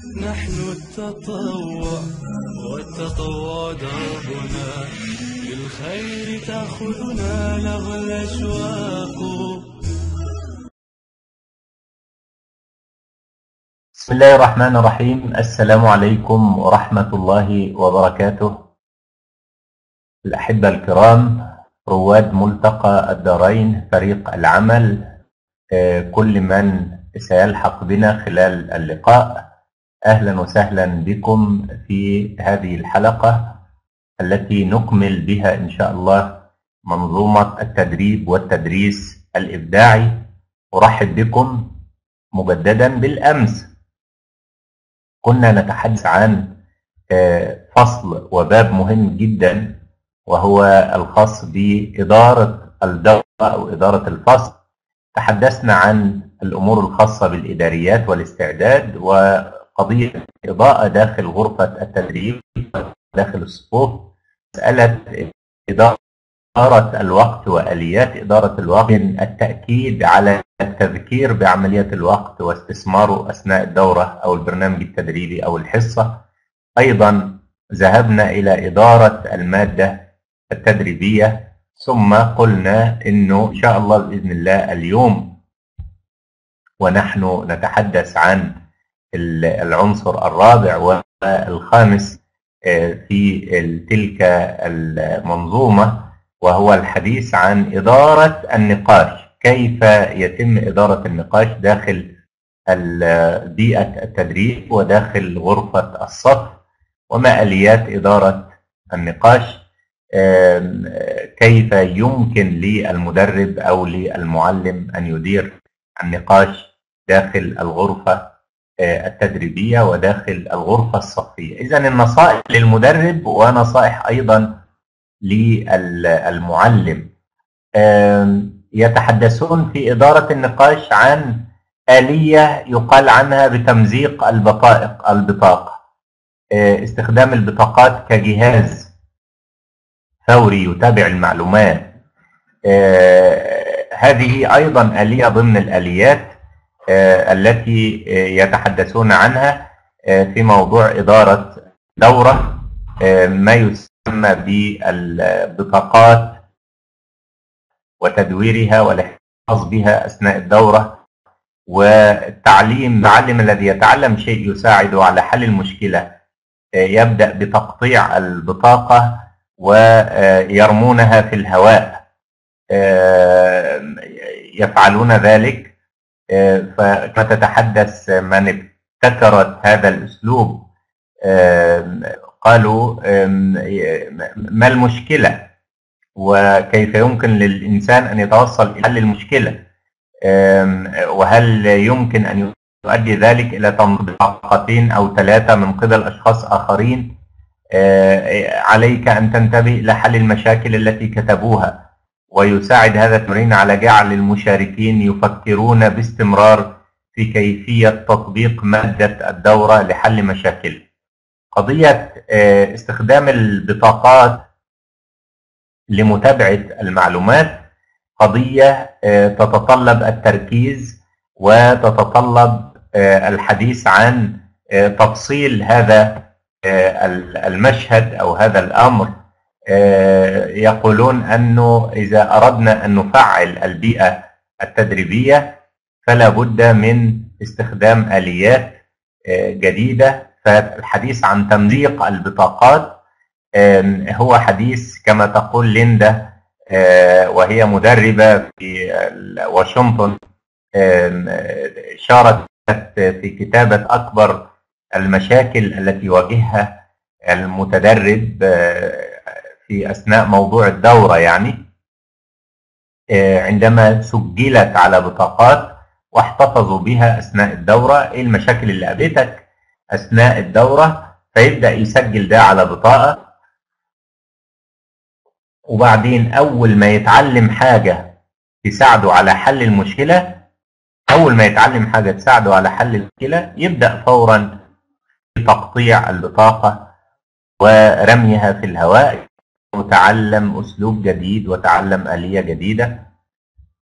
نحن التطوع والتطوع دربنا للخير تأخذنا لغى الأشواق بسم الله الرحمن الرحيم السلام عليكم ورحمة الله وبركاته الأحبة الكرام رواد ملتقى الدارين فريق العمل آه، كل من سيلحق بنا خلال اللقاء أهلا وسهلا بكم في هذه الحلقة التي نكمل بها إن شاء الله منظومة التدريب والتدريس الإبداعي أرحب بكم مجددا بالأمس كنا نتحدث عن آه، فصل وباب مهم جدا وهو الخاص بإدارة الدورة أو إدارة الفصل تحدثنا عن الأمور الخاصة بالإداريات والاستعداد وقضية الإضاءة داخل غرفة التدريب داخل الصفوف مسألة إدارة الوقت وآليات إدارة الوقت من التأكيد على التذكير بعملية الوقت واستثماره أثناء الدورة أو البرنامج التدريبي أو الحصة أيضا ذهبنا إلى إدارة المادة التدريبية ثم قلنا أنه إن شاء الله بإذن الله اليوم ونحن نتحدث عن العنصر الرابع والخامس في تلك المنظومة وهو الحديث عن إدارة النقاش كيف يتم إدارة النقاش داخل بيئة التدريب وداخل غرفة الصف وما آليات إدارة النقاش كيف يمكن للمدرب أو للمعلم أن يدير النقاش داخل الغرفة التدريبية وداخل الغرفة الصفية إذا النصائح للمدرب ونصائح أيضا للمعلم يتحدثون في إدارة النقاش عن آلية يقال عنها بتمزيق البطائق البطاقة استخدام البطاقات كجهاز فوري يتابع المعلومات هذه أيضا آلية ضمن الآليات التي يتحدثون عنها في موضوع إدارة دورة ما يسمى بالبطاقات وتدويرها والاحتفاظ بها أثناء الدورة والتعليم المعلم الذي يتعلم شيء يساعده على حل المشكلة يبدأ بتقطيع البطاقة ويرمونها في الهواء يفعلون ذلك فتتحدث من ابتكرت هذا الأسلوب قالوا ما المشكلة وكيف يمكن للإنسان أن يتوصل إلى حل المشكلة وهل يمكن أن يؤدي ذلك إلى تنظيم بطاقتين أو ثلاثة من قبل أشخاص آخرين عليك أن تنتبه إلى حل المشاكل التي كتبوها ويساعد هذا التمرين على جعل المشاركين يفكرون باستمرار في كيفية تطبيق مادة الدورة لحل مشاكل قضية استخدام البطاقات لمتابعة المعلومات قضية تتطلب التركيز وتتطلب الحديث عن تفصيل هذا المشهد أو هذا الأمر يقولون أنه إذا أردنا أن نفعل البيئة التدريبية فلا بد من استخدام آليات جديدة فالحديث عن تمزيق البطاقات هو حديث كما تقول ليندا وهي مدربة في واشنطن شاركت في كتابة أكبر المشاكل التي يواجهها المتدرب في أثناء موضوع الدورة يعني عندما سجلت على بطاقات واحتفظوا بها أثناء الدورة إيه المشاكل اللي قابلتك أثناء الدورة فيبدأ يسجل ده على بطاقة وبعدين أول ما يتعلم حاجة تساعده على حل المشكلة أول ما يتعلم حاجة تساعده على حل المشكلة يبدأ فورا تقطيع البطاقة ورميها في الهواء وتعلم أسلوب جديد وتعلم آلية جديدة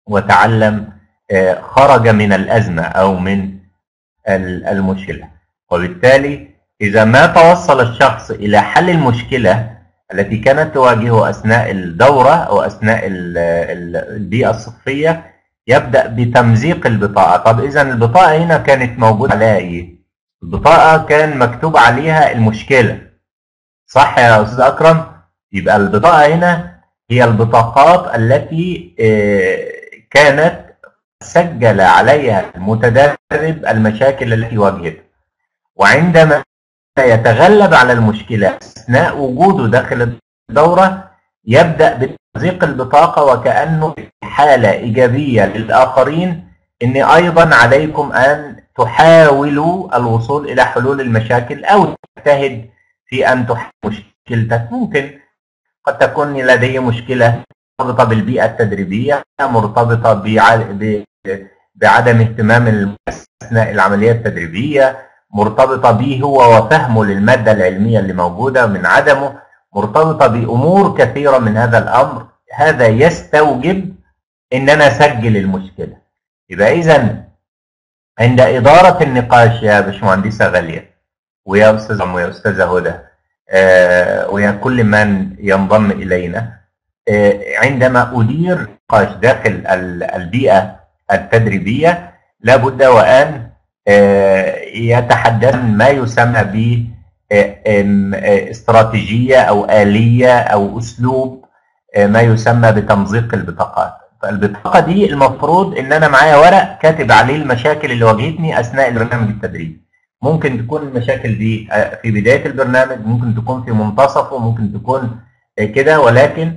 وتعلم خرج من الأزمة أو من المشكلة وبالتالي إذا ما توصل الشخص إلى حل المشكلة التي كانت تواجهه أثناء الدورة أو أثناء البيئة الصفية يبدأ بتمزيق البطاقة طب إذا البطاقة هنا كانت موجودة عليها إيه؟ البطاقة كان مكتوب عليها المشكلة صح يا أستاذ أكرم؟ يبقى البطاقة هنا هي البطاقات التي كانت سجل عليها المتدرب المشاكل التي واجهته وعندما يتغلب على المشكلة أثناء وجوده داخل الدورة يبدأ بتمزيق البطاقة وكأنه حالة إيجابية للآخرين إن أيضا عليكم أن تحاولوا الوصول إلى حلول المشاكل أو تجتهد في أن تحل مشكلتك ممكن قد تكون لدي مشكلة مرتبطة بالبيئة التدريبية مرتبطة بعدم اهتمام أثناء العملية التدريبية مرتبطة به هو وفهمه للمادة العلمية اللي موجودة من عدمه مرتبطة بأمور كثيرة من هذا الأمر هذا يستوجب إن أنا أسجل المشكلة يبقى إذا عند إدارة النقاش يا باشمهندسة غالية ويا أستاذ ويا أستاذة هدى آه ويا كل من ينضم إلينا آه عندما أدير نقاش داخل البيئة التدريبية لابد وأن آه يتحدث ما يسمى ب استراتيجية أو آلية أو أسلوب ما يسمى بتمزيق البطاقات فالبطاقة دي المفروض إن أنا معايا ورق كاتب عليه المشاكل اللي واجهتني أثناء البرنامج التدريبي ممكن تكون المشاكل دي في بداية البرنامج ممكن تكون في منتصفه ممكن تكون كده ولكن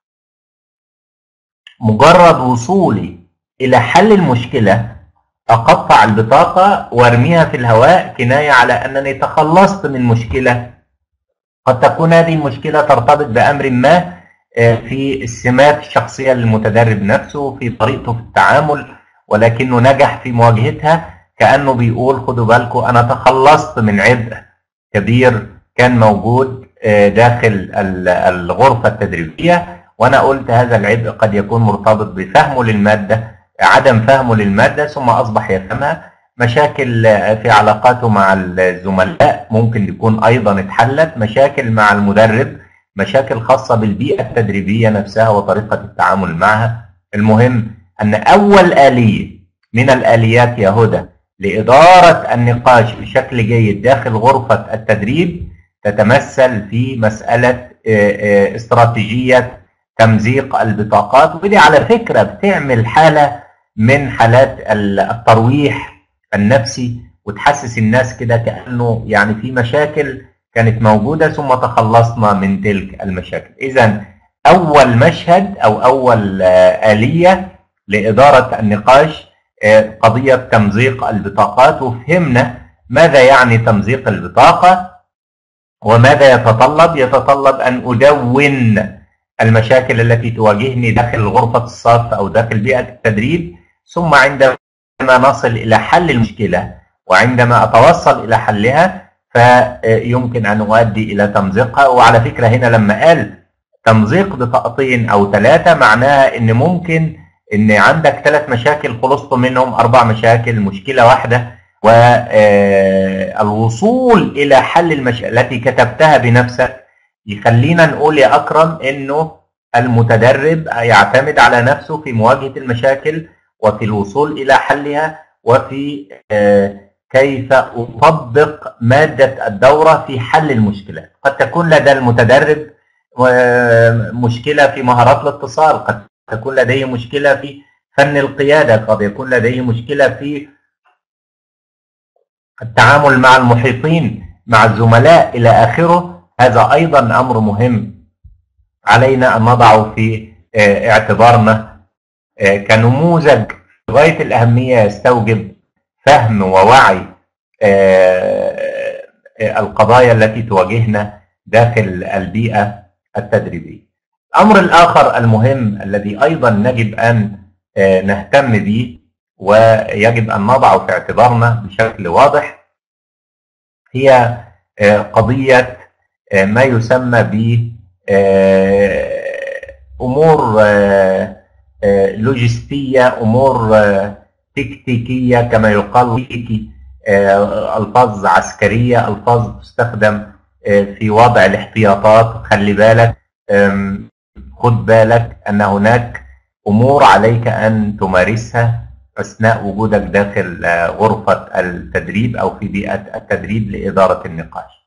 مجرد وصولي إلى حل المشكلة أقطع البطاقة وارميها في الهواء كناية على أنني تخلصت من مشكلة قد تكون هذه المشكلة ترتبط بأمر ما في السمات الشخصية للمتدرب نفسه في طريقته في التعامل ولكنه نجح في مواجهتها كأنه بيقول خدوا بالكم أنا تخلصت من عبء كبير كان موجود داخل الغرفة التدريبية وأنا قلت هذا العبء قد يكون مرتبط بفهمه للمادة عدم فهمه للمادة ثم أصبح يفهمها مشاكل في علاقاته مع الزملاء ممكن تكون أيضا اتحلت مشاكل مع المدرب مشاكل خاصة بالبيئة التدريبية نفسها وطريقة التعامل معها المهم أن أول آلية من الآليات يا هدى لإدارة النقاش بشكل جيد داخل غرفة التدريب تتمثل في مسألة استراتيجية تمزيق البطاقات ودي على فكرة بتعمل حالة من حالات الترويح النفسي وتحسس الناس كده كأنه يعني في مشاكل كانت موجودة ثم تخلصنا من تلك المشاكل إذا أول مشهد أو أول آلية لإدارة النقاش قضية تمزيق البطاقات وفهمنا ماذا يعني تمزيق البطاقة وماذا يتطلب يتطلب أن أدون المشاكل التي تواجهني داخل غرفة الصرف أو داخل بيئة التدريب ثم عندما نصل إلى حل المشكلة وعندما أتوصل إلى حلها فيمكن أن أؤدي إلى تمزيقها وعلى فكرة هنا لما قال تمزيق بطاقتين أو ثلاثة معناها إن ممكن إن عندك ثلاث مشاكل خلصت منهم أربع مشاكل مشكلة واحدة والوصول إلى حل المشاكل التي كتبتها بنفسك يخلينا نقول يا أكرم إنه المتدرب يعتمد على نفسه في مواجهة المشاكل وفي الوصول إلى حلها وفي كيف أطبق مادة الدورة في حل المشكلات قد تكون لدى المتدرب مشكلة في مهارات الاتصال قد تكون لديه مشكلة في فن القيادة قد يكون لديه مشكلة في التعامل مع المحيطين مع الزملاء إلى آخره هذا أيضا أمر مهم علينا أن نضعه في اعتبارنا كنموذج غاية الأهمية يستوجب فهم ووعي القضايا التي تواجهنا داخل البيئة التدريبية الأمر الآخر المهم الذي أيضا يجب أن نهتم به ويجب أن نضعه في اعتبارنا بشكل واضح هي قضية ما يسمى ب أمور لوجستية أمور تكتيكية كما يقال الفاظ عسكريه الفاظ تستخدم في وضع الاحتياطات خلي بالك خد بالك ان هناك امور عليك ان تمارسها اثناء وجودك داخل غرفه التدريب او في بيئه التدريب لاداره النقاش.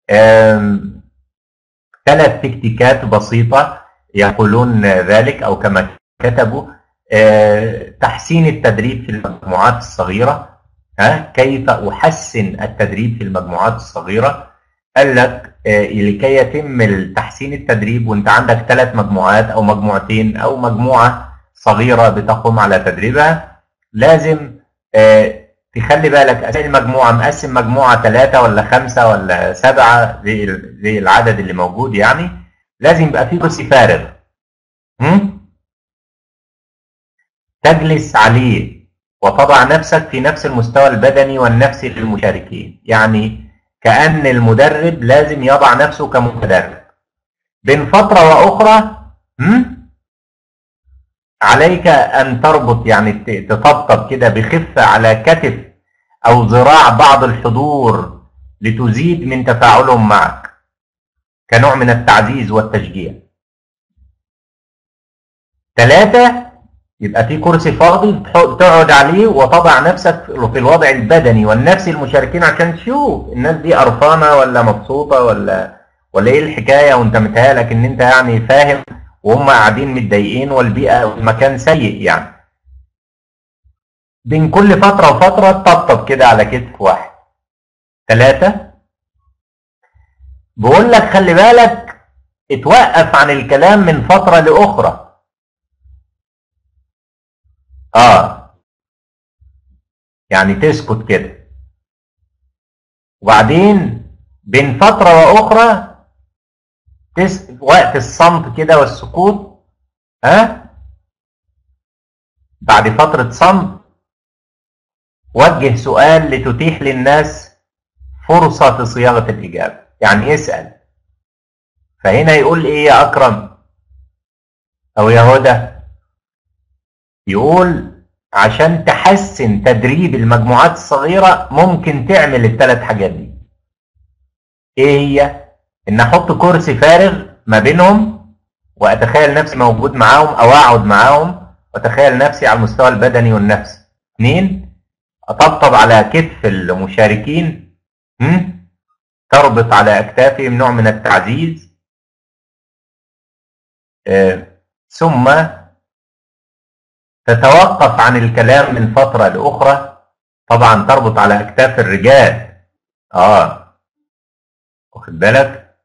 ثلاث تكتيكات بسيطه يقولون ذلك او كما كتبوا تحسين التدريب في المجموعات الصغيره ها كيف احسن التدريب في المجموعات الصغيره قال لك لكي يتم تحسين التدريب وانت عندك ثلاث مجموعات او مجموعتين او مجموعه صغيره بتقوم على تدريبها لازم تخلي بالك اسامي المجموعه مقسم مجموعه ثلاثه ولا خمسه ولا سبعه زي العدد اللي موجود يعني لازم يبقى في كرسي فارغ تجلس عليه وتضع نفسك في نفس المستوى البدني والنفسي للمشاركين يعني كأن المدرب لازم يضع نفسه كمدرب بين فترة وأخرى عليك أن تربط يعني تطبطب كده بخفة على كتف أو ذراع بعض الحضور لتزيد من تفاعلهم معك كنوع من التعزيز والتشجيع ثلاثة يبقى في كرسي فاضي تقعد عليه وتضع نفسك في الوضع البدني والنفسي للمشاركين عشان تشوف الناس دي قرفانه ولا مبسوطه ولا ولا ايه الحكايه وانت متهيألك ان انت يعني فاهم وهم قاعدين متضايقين والبيئه والمكان سيء يعني. بين كل فتره وفتره تطبطب كده على كتف واحد. ثلاثه بقول لك خلي بالك اتوقف عن الكلام من فتره لاخرى. اه يعني تسكت كده وبعدين بين فترة وأخرى تس... وقت الصمت كده والسكوت ها أه؟ بعد فترة صمت وجه سؤال لتتيح للناس فرصة في صياغة الإجابة يعني اسأل فهنا يقول إيه يا أكرم أو يا هدى يقول عشان تحسن تدريب المجموعات الصغيرة ممكن تعمل الثلاث حاجات دي ايه هي ان احط كرسي فارغ ما بينهم واتخيل نفسي موجود معاهم او اقعد معاهم واتخيل نفسي على المستوى البدني والنفسي اثنين اطبطب على كتف المشاركين هم؟ تربط على اكتافهم نوع من التعزيز آه. ثم تتوقف عن الكلام من فترة لأخرى طبعا تربط على أكتاف الرجال آه واخد بالك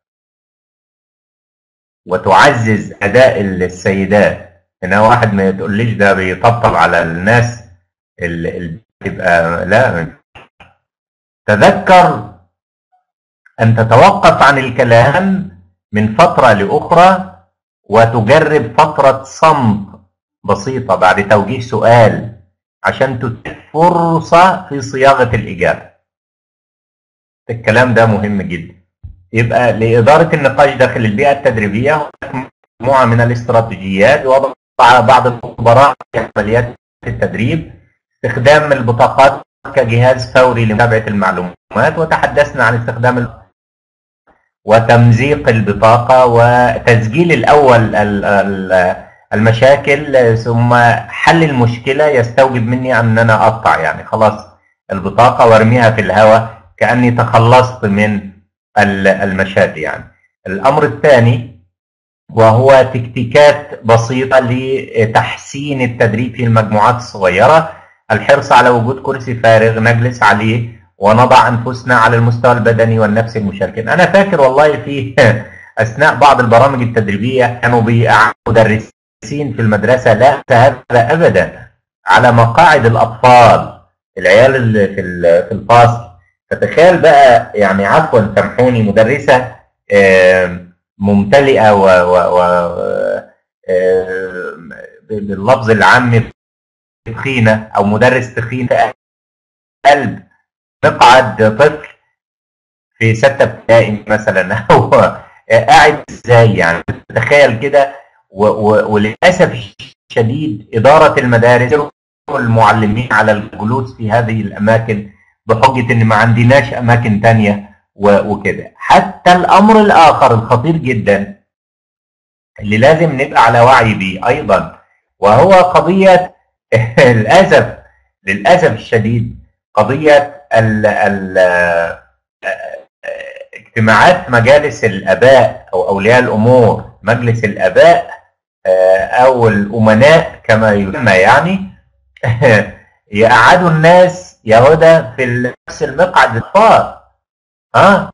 وتعزز أداء السيدات هنا واحد ما تقوليش ده بيطبطب على الناس اللي تبقى لا تذكر أن تتوقف عن الكلام من فترة لأخرى وتجرب فترة صمت بسيطة بعد توجيه سؤال عشان تتيح فرصة في صياغة الإجابة الكلام ده مهم جدا يبقى لإدارة النقاش داخل البيئة التدريبية مجموعة من الاستراتيجيات وضع بعض الخبراء في عمليات التدريب استخدام البطاقات كجهاز فوري لمتابعة المعلومات وتحدثنا عن استخدام ال... وتمزيق البطاقة وتسجيل الأول ال... ال... المشاكل ثم حل المشكلة يستوجب مني أن أنا أقطع يعني خلاص البطاقة وارميها في الهواء كأني تخلصت من المشاكل يعني الأمر الثاني وهو تكتيكات بسيطة لتحسين التدريب في المجموعات الصغيرة الحرص على وجود كرسي فارغ نجلس عليه ونضع أنفسنا على المستوى البدني والنفسي المشاركين أنا فاكر والله في أثناء بعض البرامج التدريبية كانوا بيقعدوا مدرسين المدرسين في المدرسة لا هذا أبدا على مقاعد الأطفال العيال اللي في في الفصل فتخيل بقى يعني عفوا سامحوني مدرسة ممتلئة و, و, و باللفظ العام تخينة أو مدرس تخين في قلب مقعد طفل في ستة ابتدائي مثلا هو قاعد ازاي يعني تخيل كده وللاسف الشديد اداره المدارس والمعلمين على الجلوس في هذه الاماكن بحجة ان ما عندناش اماكن تانية وكده حتى الامر الاخر الخطير جدا اللي لازم نبقى على وعي بيه ايضا وهو قضية للأسف للأسف الشديد قضية ال ال اجتماعات مجالس الآباء أو أولياء الأمور مجلس الآباء أو الأمناء كما يسمى يعني يقعدوا الناس يهودا في نفس المقعد الفار ها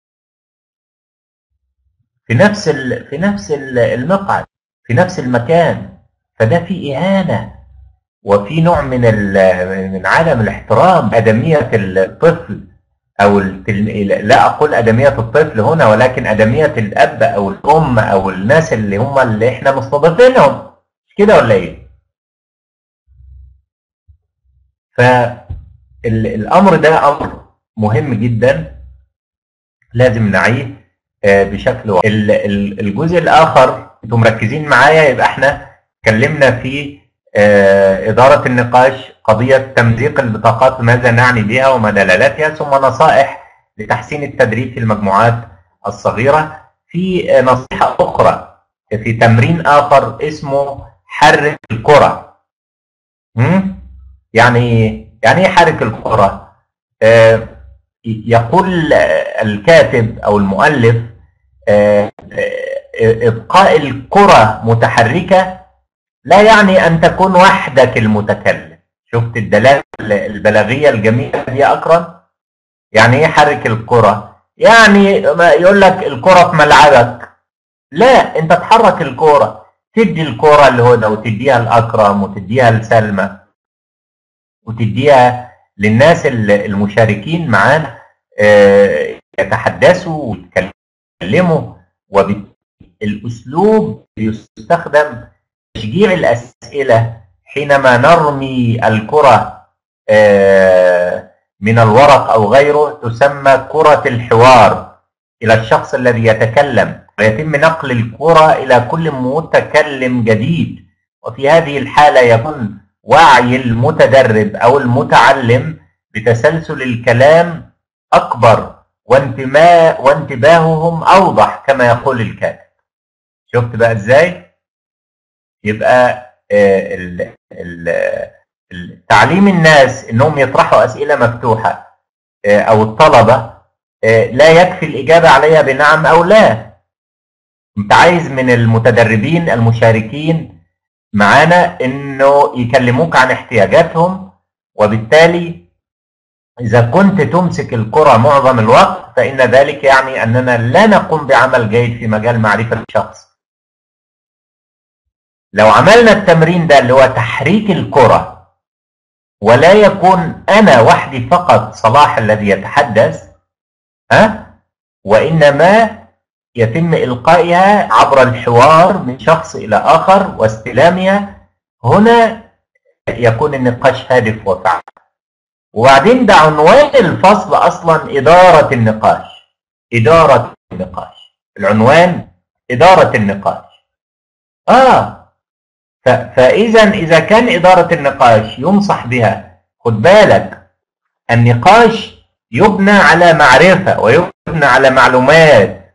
في نفس في نفس المقعد في نفس المكان فده في إهانة وفي نوع من من عدم الاحترام أدمية الطفل أو التلم... لا أقول أدمية الطفل هنا ولكن أدمية الأب أو الأم أو الناس اللي هم اللي إحنا مستضيفينهم مش كده ولا إيه؟ فالأمر ده أمر مهم جدا لازم نعيه بشكل واضح الجزء الآخر أنتم مركزين معايا يبقى إحنا اتكلمنا في إدارة النقاش قضية تمزيق البطاقات ماذا نعني بها وما دلالاتها ثم نصائح لتحسين التدريب في المجموعات الصغيرة في نصيحة أخرى في تمرين آخر اسمه حرك الكرة يعني يعني ايه حرك الكرة يقول الكاتب أو المؤلف إبقاء الكرة متحركة لا يعني أن تكون وحدك المتكلم شفت الدلالة البلاغية الجميلة دي يا أكرم يعني إيه حرك الكرة يعني يقول لك الكرة في ملعبك لا أنت تحرك الكرة تدي الكرة لهدى وتديها لأكرم وتديها لسلمى وتديها للناس المشاركين معانا يتحدثوا ويتكلموا وبالأسلوب يستخدم تشجيع الأسئلة حينما نرمي الكرة من الورق أو غيره تسمى كرة الحوار إلى الشخص الذي يتكلم ويتم نقل الكرة إلى كل متكلم جديد وفي هذه الحالة يكون وعي المتدرب أو المتعلم بتسلسل الكلام أكبر وانتماء وانتباههم أوضح كما يقول الكاتب شفت بقى إزاي؟ يبقى تعليم الناس انهم يطرحوا اسئله مفتوحه او الطلبه لا يكفي الاجابه عليها بنعم او لا انت عايز من المتدربين المشاركين معانا انه يكلموك عن احتياجاتهم وبالتالي اذا كنت تمسك الكره معظم الوقت فان ذلك يعني اننا لا نقوم بعمل جيد في مجال معرفه الشخص لو عملنا التمرين ده اللي هو تحريك الكرة ولا يكون أنا وحدي فقط صلاح الذي يتحدث ها وإنما يتم إلقائها عبر الحوار من شخص إلى آخر واستلامها هنا يكون النقاش هادف وفعال وبعدين ده عنوان الفصل أصلا إدارة النقاش إدارة النقاش العنوان إدارة النقاش آه فإذا إذا كان إدارة النقاش ينصح بها خد بالك النقاش يبنى على معرفة ويبنى على معلومات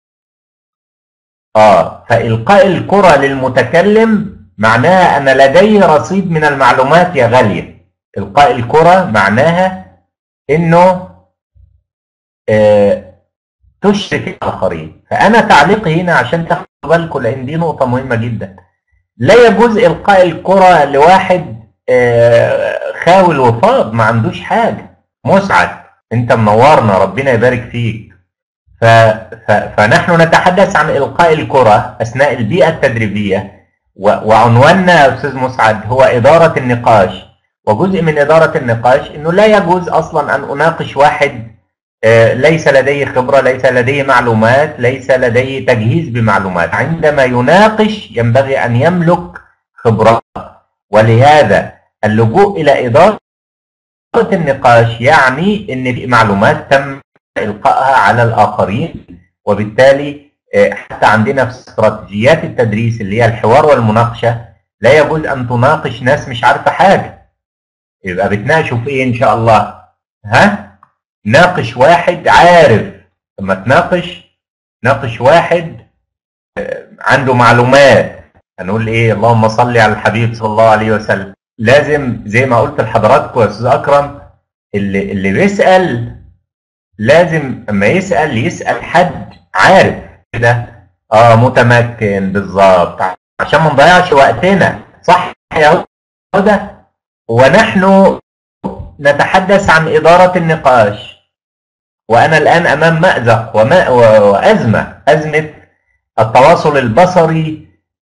آه فإلقاء الكرة للمتكلم معناها أن لديه رصيد من المعلومات يا غالية إلقاء الكرة معناها إنه آه تشرك الآخرين فأنا تعليقي هنا عشان تاخدوا بالكم لأن دي نقطة مهمة جدا لا يجوز إلقاء الكرة لواحد خاوي الوفاض ما عندوش حاجة مسعد انت منورنا ربنا يبارك فيك ف... ف... فنحن نتحدث عن إلقاء الكرة أثناء البيئة التدريبية و... وعنواننا يا أستاذ مسعد هو إدارة النقاش وجزء من إدارة النقاش أنه لا يجوز أصلا أن أناقش واحد ليس لديه خبرة ليس لديه معلومات ليس لديه تجهيز بمعلومات عندما يناقش ينبغي أن يملك خبرات ولهذا اللجوء إلى إدارة النقاش يعني أن في معلومات تم إلقائها على الآخرين وبالتالي حتى عندنا في استراتيجيات التدريس اللي هي الحوار والمناقشة لا يجوز أن تناقش ناس مش عارفة حاجة يبقى بتناقشوا في إيه إن شاء الله ها ناقش واحد عارف لما تناقش ناقش واحد آه، عنده معلومات هنقول ايه اللهم صل على الحبيب صلى الله عليه وسلم لازم زي ما قلت لحضراتكم يا استاذ اكرم اللي اللي بيسال لازم اما يسال يسال حد عارف كده اه متمكن بالظبط عشان ما نضيعش وقتنا صح يا هدى ونحن نتحدث عن إدارة النقاش وأنا الآن أمام مأزق وما وأزمة أزمة التواصل البصري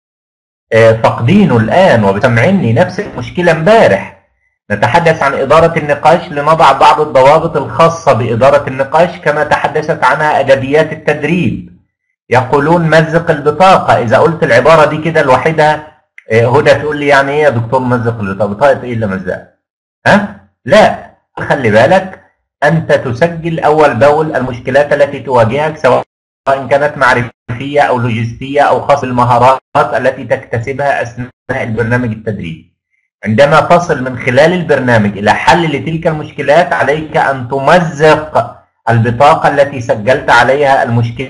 آه، فاقدينه الآن وبسمعني نفس المشكلة امبارح نتحدث عن إدارة النقاش لنضع بعض الضوابط الخاصة بإدارة النقاش كما تحدثت عنها أدبيات التدريب يقولون مزق البطاقة إذا قلت العبارة دي كده لوحدها آه، هدى تقول لي يعني إيه يا دكتور مزق البطاقة بطاقة إيه اللي مزقها ها لا خلي بالك أنت تسجل أول بأول المشكلات التي تواجهك سواء كانت معرفية أو لوجستية أو خاصة بالمهارات التي تكتسبها أثناء البرنامج التدريبي عندما تصل من خلال البرنامج إلى حل لتلك المشكلات عليك أن تمزق البطاقة التي سجلت عليها المشكلة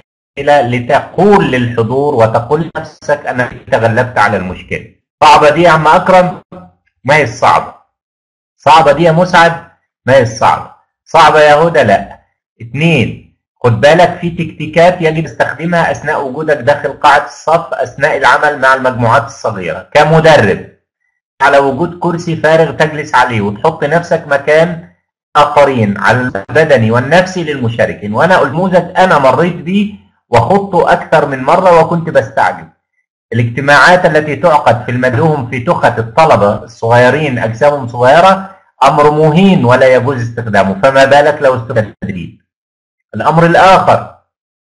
لتقول للحضور وتقول لنفسك أنك تغلبت على المشكلة صعبة دي يا عم أكرم ما هي الصعبة صعبة دي يا مسعد ما هي الصعبة صعبة يا هدى لا اثنين خد بالك في تكتيكات يجب استخدمها اثناء وجودك داخل قاعة الصف اثناء العمل مع المجموعات الصغيرة كمدرب على وجود كرسي فارغ تجلس عليه وتحط نفسك مكان اخرين على البدني والنفسي للمشاركين وانا نموذج انا مريت بيه وخضته اكثر من مرة وكنت بستعجب الاجتماعات التي تعقد في المدوهم في تخت الطلبة الصغيرين اجسامهم صغيرة امر مهين ولا يجوز استخدامه فما بالك لو استخدم التدريب الامر الاخر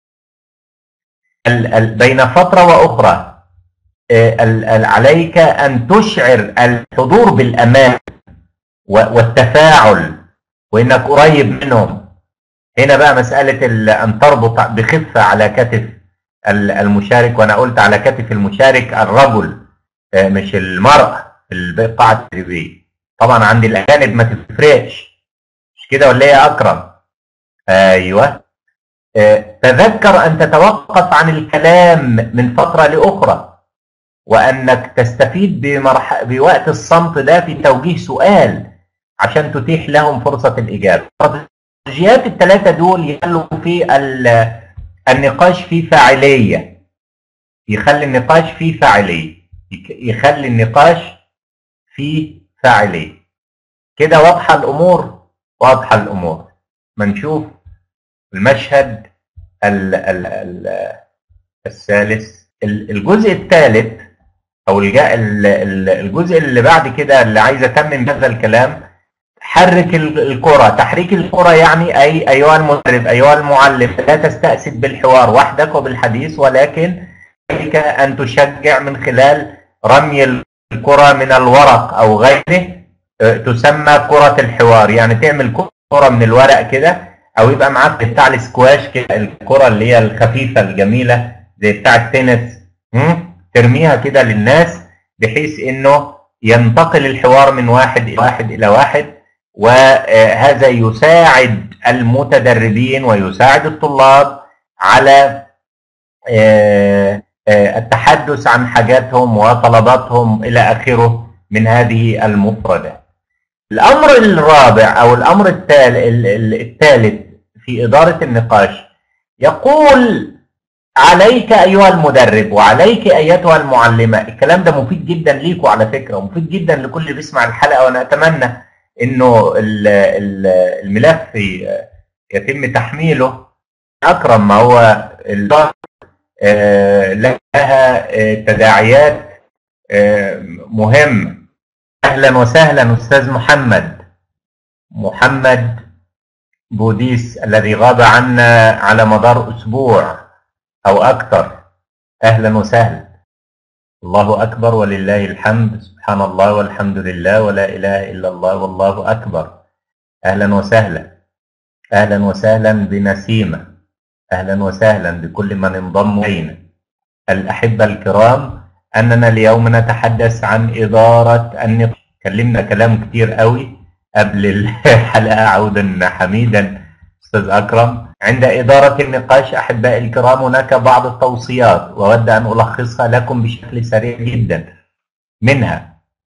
بين فتره واخرى عليك ان تشعر الحضور بالامان والتفاعل وانك قريب منهم هنا بقى مساله ان تربط بخفه على كتف المشارك وانا قلت على كتف المشارك الرجل مش المراه في القاعه التدريبيه طبعا عند الاجانب ما تفرقش مش كده ولا ايه يا اكرم ايوه آه، تذكر ان تتوقف عن الكلام من فتره لاخرى وانك تستفيد بمرح... بوقت الصمت ده في توجيه سؤال عشان تتيح لهم فرصه الاجابه الاستراتيجيات الثلاثه دول يخلوا في النقاش فيه فاعليه يخلي النقاش فيه فاعليه يخلي النقاش فيه فاعليه كده واضحة الأمور واضحة الأمور ما نشوف المشهد ال ال ال الثالث الجزء الثالث أو الجزء اللي بعد كده اللي عايز أتمم هذا الكلام حرك الكرة تحريك الكرة يعني أي أيها المدرب أيها المعلم لا تستأسد بالحوار وحدك وبالحديث ولكن عليك أن تشجع من خلال رمي الكرة من الورق أو غيره آه، تسمى كرة الحوار يعني تعمل كرة من الورق كده أو يبقى معاك بتاع السكواش كده الكرة اللي هي الخفيفة الجميلة زي بتاع التنس ترميها كده للناس بحيث إنه ينتقل الحوار من واحد إلى واحد إلى واحد وهذا يساعد المتدربين ويساعد الطلاب على آه، آه، التحدث عن حاجاتهم وطلباتهم إلى آخره من هذه المفردات الأمر الرابع أو الأمر الثالث في إدارة النقاش يقول عليك أيها المدرب وعليك أيتها المعلمة الكلام ده مفيد جدا ليكوا على فكرة ومفيد جدا لكل اللي بيسمع الحلقة وأنا أتمنى إنه الملف يتم تحميله أكرم ما هو آه، لها آه، تداعيات آه، مهمة أهلا وسهلا أستاذ محمد محمد بوديس الذي غاب عنا على مدار أسبوع أو أكثر أهلا وسهلا الله أكبر ولله الحمد سبحان الله والحمد لله ولا إله إلا الله والله أكبر أهلا وسهلا أهلا وسهلا بنسيمة أهلا وسهلا بكل من انضم إلينا الأحبة الكرام أننا اليوم نتحدث عن إدارة النقاش كلمنا كلام كتير قوي قبل الحلقة عودا حميدا أستاذ أكرم عند إدارة النقاش أحبائي الكرام هناك بعض التوصيات وأود أن ألخصها لكم بشكل سريع جدا منها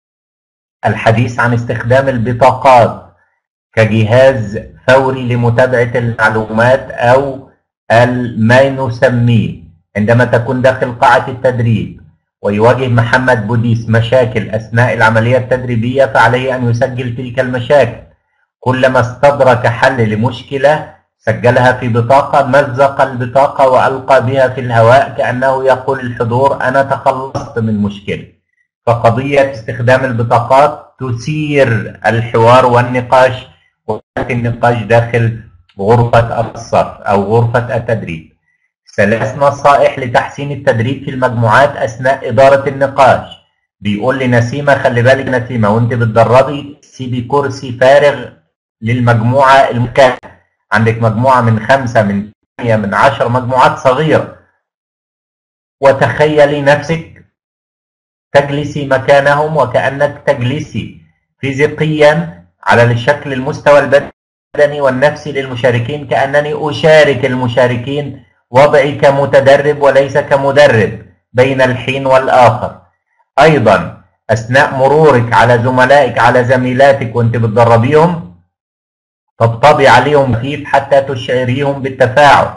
الحديث عن استخدام البطاقات كجهاز فوري لمتابعة المعلومات أو ما نسميه عندما تكون داخل قاعة التدريب ويواجه محمد بوديس مشاكل أثناء العملية التدريبية فعليه أن يسجل تلك المشاكل كلما استدرك حل لمشكلة سجلها في بطاقة مزق البطاقة وألقى بها في الهواء كأنه يقول الحضور أنا تخلصت من مشكلة فقضية استخدام البطاقات تثير الحوار والنقاش وقت النقاش داخل غرفة الصف أو غرفة التدريب ثلاث نصائح لتحسين التدريب في المجموعات أثناء إدارة النقاش بيقول لي نسيمة خلي بالك نسيمة وانت بتدربي سيبي كرسي فارغ للمجموعة المكان عندك مجموعة من خمسة من ثمانية من عشر مجموعات صغيرة وتخيلي نفسك تجلسي مكانهم وكأنك تجلسي فيزيقيا على الشكل المستوى البدني والنفسي للمشاركين كأنني أشارك المشاركين وضعي كمتدرب وليس كمدرب بين الحين والآخر أيضا أثناء مرورك على زملائك على زميلاتك وانت بتدربيهم تطبطبي عليهم خفيف حتى تشعريهم بالتفاعل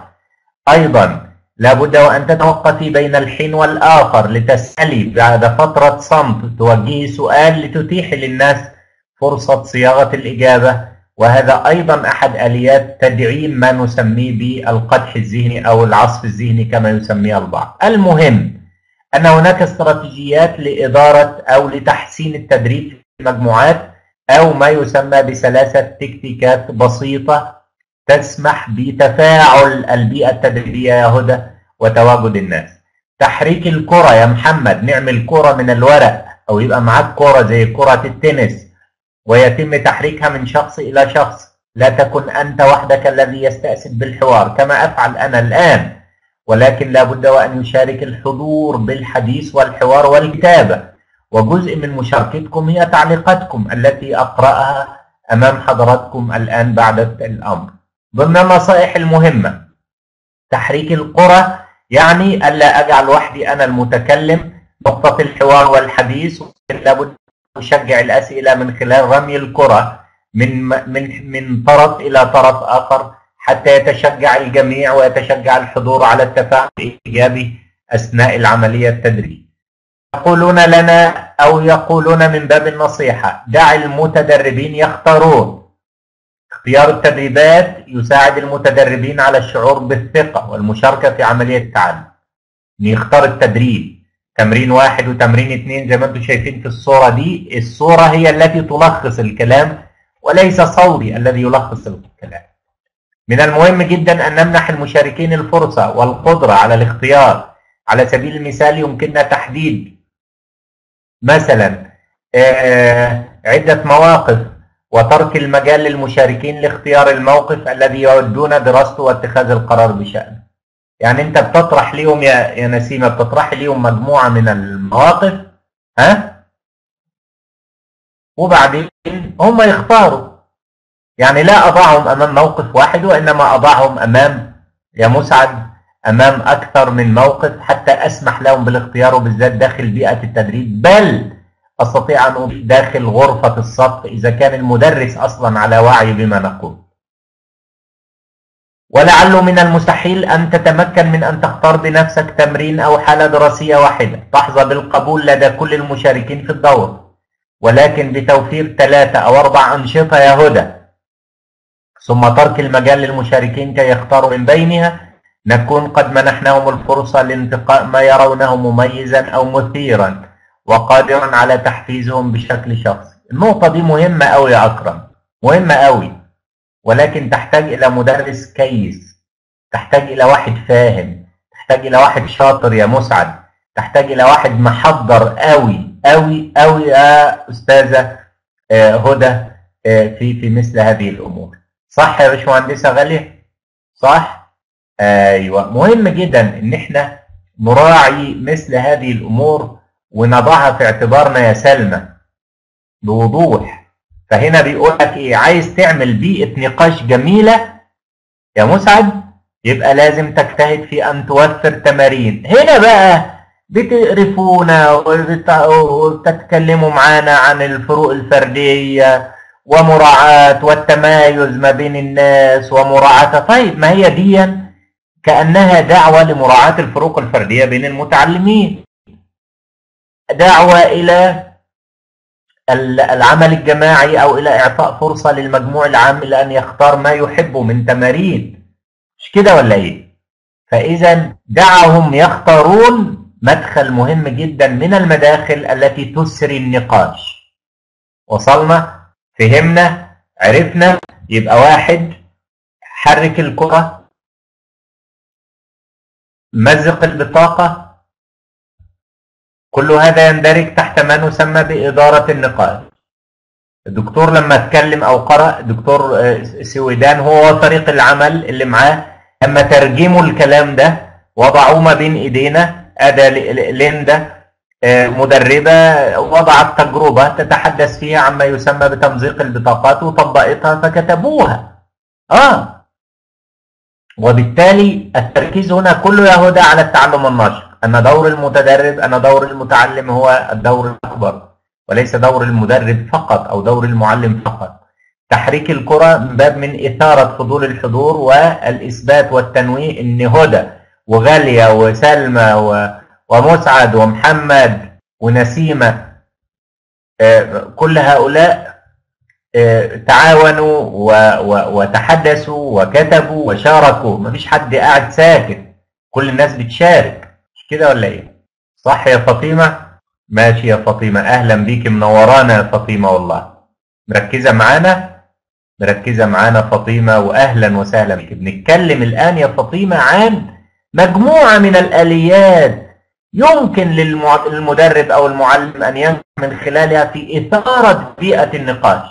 أيضا لابد وأن تتوقفي بين الحين والآخر لتسألي بعد فترة صمت توجهي سؤال لتتيحي للناس فرصة صياغة الإجابة وهذا أيضا أحد آليات تدعيم ما نسميه بالقدح الذهني أو العصف الذهني كما يسميه البعض المهم أن هناك استراتيجيات لإدارة أو لتحسين التدريب في المجموعات أو ما يسمى بثلاثة تكتيكات بسيطة تسمح بتفاعل البيئة التدريبية يا هدى وتواجد الناس تحريك الكرة يا محمد نعمل كرة من الورق أو يبقى معاك كرة زي كرة التنس ويتم تحريكها من شخص إلى شخص لا تكن أنت وحدك الذي يستأسد بالحوار كما أفعل أنا الآن ولكن لا بد وأن يشارك الحضور بالحديث والحوار والكتابة وجزء من مشاركتكم هي تعليقاتكم التي أقرأها أمام حضراتكم الآن بعد الأمر ضمن النصائح المهمة تحريك القرى يعني ألا أجعل وحدي أنا المتكلم نقطة الحوار والحديث لابد نشجع الأسئلة من خلال رمي الكرة من من من طرف إلى طرف آخر حتى يتشجع الجميع ويتشجع الحضور على التفاعل الإيجابي أثناء العملية التدريبية. يقولون لنا أو يقولون من باب النصيحة دع المتدربين يختارون. اختيار التدريبات يساعد المتدربين على الشعور بالثقة والمشاركة في عملية التعلم. يختار التدريب تمرين واحد وتمرين اثنين زي ما انتم شايفين في الصورة دي الصورة هي التي تلخص الكلام وليس صوتي الذي يلخص الكلام من المهم جدا أن نمنح المشاركين الفرصة والقدرة على الاختيار على سبيل المثال يمكننا تحديد مثلا عدة مواقف وترك المجال للمشاركين لاختيار الموقف الذي يودون دراسته واتخاذ القرار بشأنه يعني انت بتطرح ليهم يا يا نسيمه بتطرح ليهم مجموعه من المواقف ها وبعدين هم يختاروا يعني لا اضعهم امام موقف واحد وانما اضعهم امام يا مسعد امام اكثر من موقف حتى اسمح لهم بالاختيار وبالذات داخل بيئه التدريب بل استطيع ان اضيف داخل غرفه الصف اذا كان المدرس اصلا على وعي بما نقول ولعله من المستحيل أن تتمكن من أن تختار بنفسك تمرين أو حالة دراسية واحدة تحظى بالقبول لدى كل المشاركين في الدورة ولكن بتوفير ثلاثة أو أربع أنشطة يا هدى ثم ترك المجال للمشاركين كي يختاروا من بينها نكون قد منحناهم الفرصة لانتقاء ما يرونه مميزا أو مثيرا وقادرا على تحفيزهم بشكل شخصي النقطة دي مهمة أوي يا أكرم مهمة أوي ولكن تحتاج إلى مدرس كيس تحتاج إلى واحد فاهم تحتاج إلى واحد شاطر يا مسعد تحتاج إلى واحد محضر قوي قوي قوي يا أستاذة هدى في في مثل هذه الأمور صح يا باشمهندسة غالية صح أيوة مهم جدا إن إحنا نراعي مثل هذه الأمور ونضعها في اعتبارنا يا سلمى بوضوح فهنا بيقول لك ايه عايز تعمل بيئه نقاش جميله يا مسعد يبقى لازم تجتهد في ان توفر تمارين هنا بقى بتقرفونا وتتكلموا معانا عن الفروق الفرديه ومراعاة والتمايز ما بين الناس ومراعاة طيب ما هي دي كأنها دعوة لمراعاة الفروق الفردية بين المتعلمين دعوة إلى العمل الجماعي أو إلى إعطاء فرصة للمجموع العام إلى أن يختار ما يحبه من تمارين مش كده ولا إيه؟ فإذا دعهم يختارون مدخل مهم جدا من المداخل التي تسري النقاش وصلنا فهمنا عرفنا يبقى واحد حرك الكرة مزق البطاقة كل هذا يندرج تحت ما نسمى بإدارة النقاش الدكتور لما اتكلم أو قرأ دكتور سويدان هو وفريق العمل اللي معاه لما ترجموا الكلام ده وضعوه ما بين إيدينا أدا ليندا مدربة وضعت تجربة تتحدث فيها عما يسمى بتمزيق البطاقات وطبقتها فكتبوها آه وبالتالي التركيز هنا كله يهدى على التعلم الناشط أن دور المتدرب أن دور المتعلم هو الدور الأكبر وليس دور المدرب فقط أو دور المعلم فقط تحريك الكرة من باب من إثارة فضول الحضور والإثبات والتنويه إن هدى وغالية وسلمى و... ومسعد ومحمد ونسيمة كل هؤلاء تعاونوا وتحدثوا وكتبوا وشاركوا مفيش حد قاعد ساكت كل الناس بتشارك مش كده ولا ايه صح يا فاطمة ماشي يا فاطمة اهلا بيك منورانا يا فاطمة والله مركزة معانا مركزة معانا فاطمة واهلا وسهلا بك بنتكلم الان يا فاطمة عن مجموعة من الاليات يمكن للمدرب او المعلم ان ينجح من خلالها في اثاره بيئه النقاش.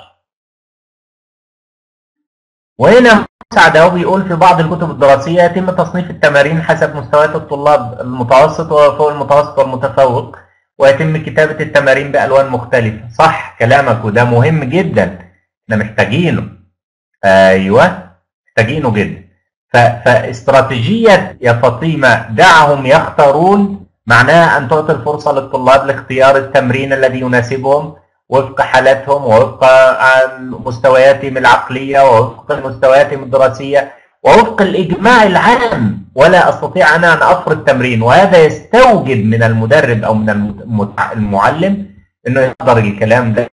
وهنا مسعد اهو بيقول في بعض الكتب الدراسيه يتم تصنيف التمارين حسب مستويات الطلاب المتوسط وفوق المتوسط والمتفوق ويتم كتابه التمارين بالوان مختلفه. صح كلامك وده مهم جدا احنا محتاجينه. ايوه محتاجينه جدا. فاستراتيجيه يا فاطمه دعهم يختارون معناها أن تعطي الفرصة للطلاب لاختيار التمرين الذي يناسبهم وفق حالاتهم ووفق مستوياتهم العقلية ووفق مستوياتهم الدراسية ووفق الإجماع العام ولا أستطيع أنا أن أفرض تمرين وهذا يستوجب من المدرب أو من المعلم أنه يحضر الكلام ده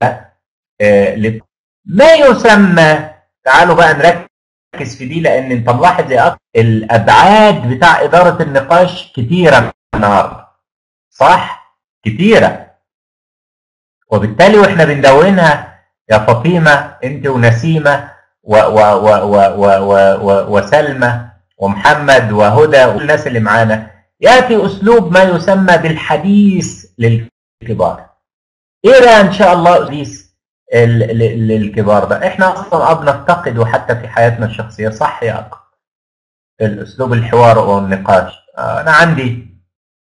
ما يسمى تعالوا بقى نركز في دي لأن أنت ملاحظ يا الأبعاد بتاع إدارة النقاش كتيرة النهارده صح كتيرة وبالتالي واحنا بندونها يا فاطمة انت ونسيمة و و و و و و و وسلمى ومحمد وهدى والناس اللي معانا ياتي اسلوب ما يسمى بالحديث للكبار ايه بقى ان شاء الله حديث للكبار ده احنا اصلا اب نفتقده حتى في حياتنا الشخصيه صح يا اخ الاسلوب الحوار والنقاش انا عندي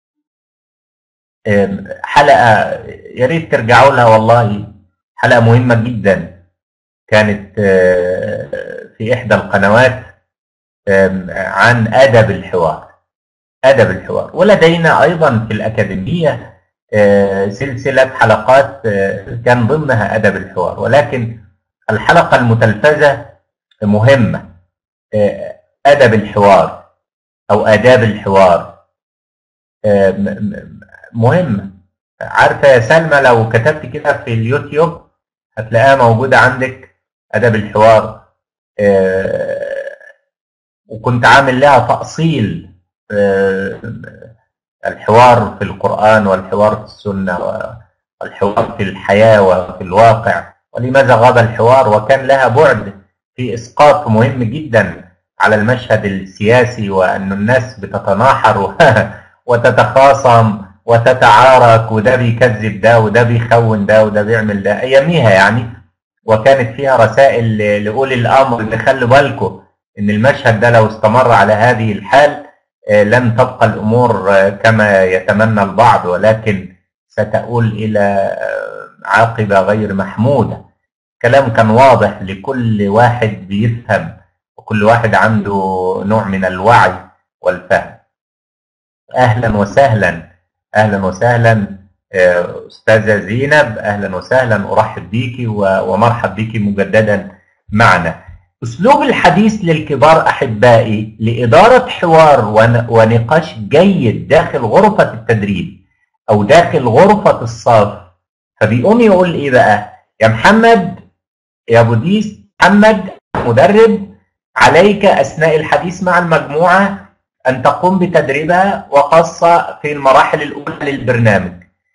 حلقة يا ريت ترجعوا لها والله حلقة مهمة جدا كانت في إحدى القنوات عن أدب الحوار أدب الحوار ولدينا أيضا في الأكاديمية سلسلة حلقات كان ضمنها أدب الحوار ولكن الحلقة المتلفزة مهمة أدب الحوار أو آداب الحوار مهمة عارفة يا سلمى لو كتبت كده في اليوتيوب هتلاقيها موجودة عندك أدب الحوار وكنت عامل لها تأصيل الحوار في القرآن والحوار في السنة والحوار في الحياة وفي الواقع ولماذا غاب الحوار وكان لها بعد في إسقاط مهم جدا على المشهد السياسي وأن الناس بتتناحر وتتخاصم وتتعارك وده بيكذب ده وده بيخون ده وده بيعمل ده اياميها يعني وكانت فيها رسائل لاولي الامر ان خلوا بالكم ان المشهد ده لو استمر على هذه الحال لن تبقى الامور كما يتمنى البعض ولكن ستؤول الى عاقبه غير محموده الكلام كان واضح لكل واحد بيفهم وكل واحد عنده نوع من الوعي والفهم اهلا وسهلا اهلا وسهلا آه، استاذه زينب اهلا وسهلا ارحب بيكي و- ومرحب بيكي مجددا معنا اسلوب الحديث للكبار احبائي لاداره حوار ون- ونقاش جيد داخل غرفه التدريب او داخل غرفه الصف فبيقوم يقول ايه بقى يا محمد يا بوديس محمد مدرب عليك اثناء الحديث مع المجموعه ان تقوم بتدريبها وخاصه في المراحل الاولى للبرنامج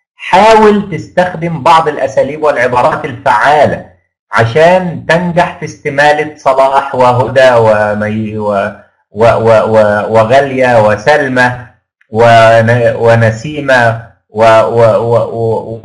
حاول تستخدم بعض الاساليب والعبارات الفعاله عشان تنجح في استماله صلاح وهدى ومي و و و و وغاليه وسلمى ون- ونسيمه و و و و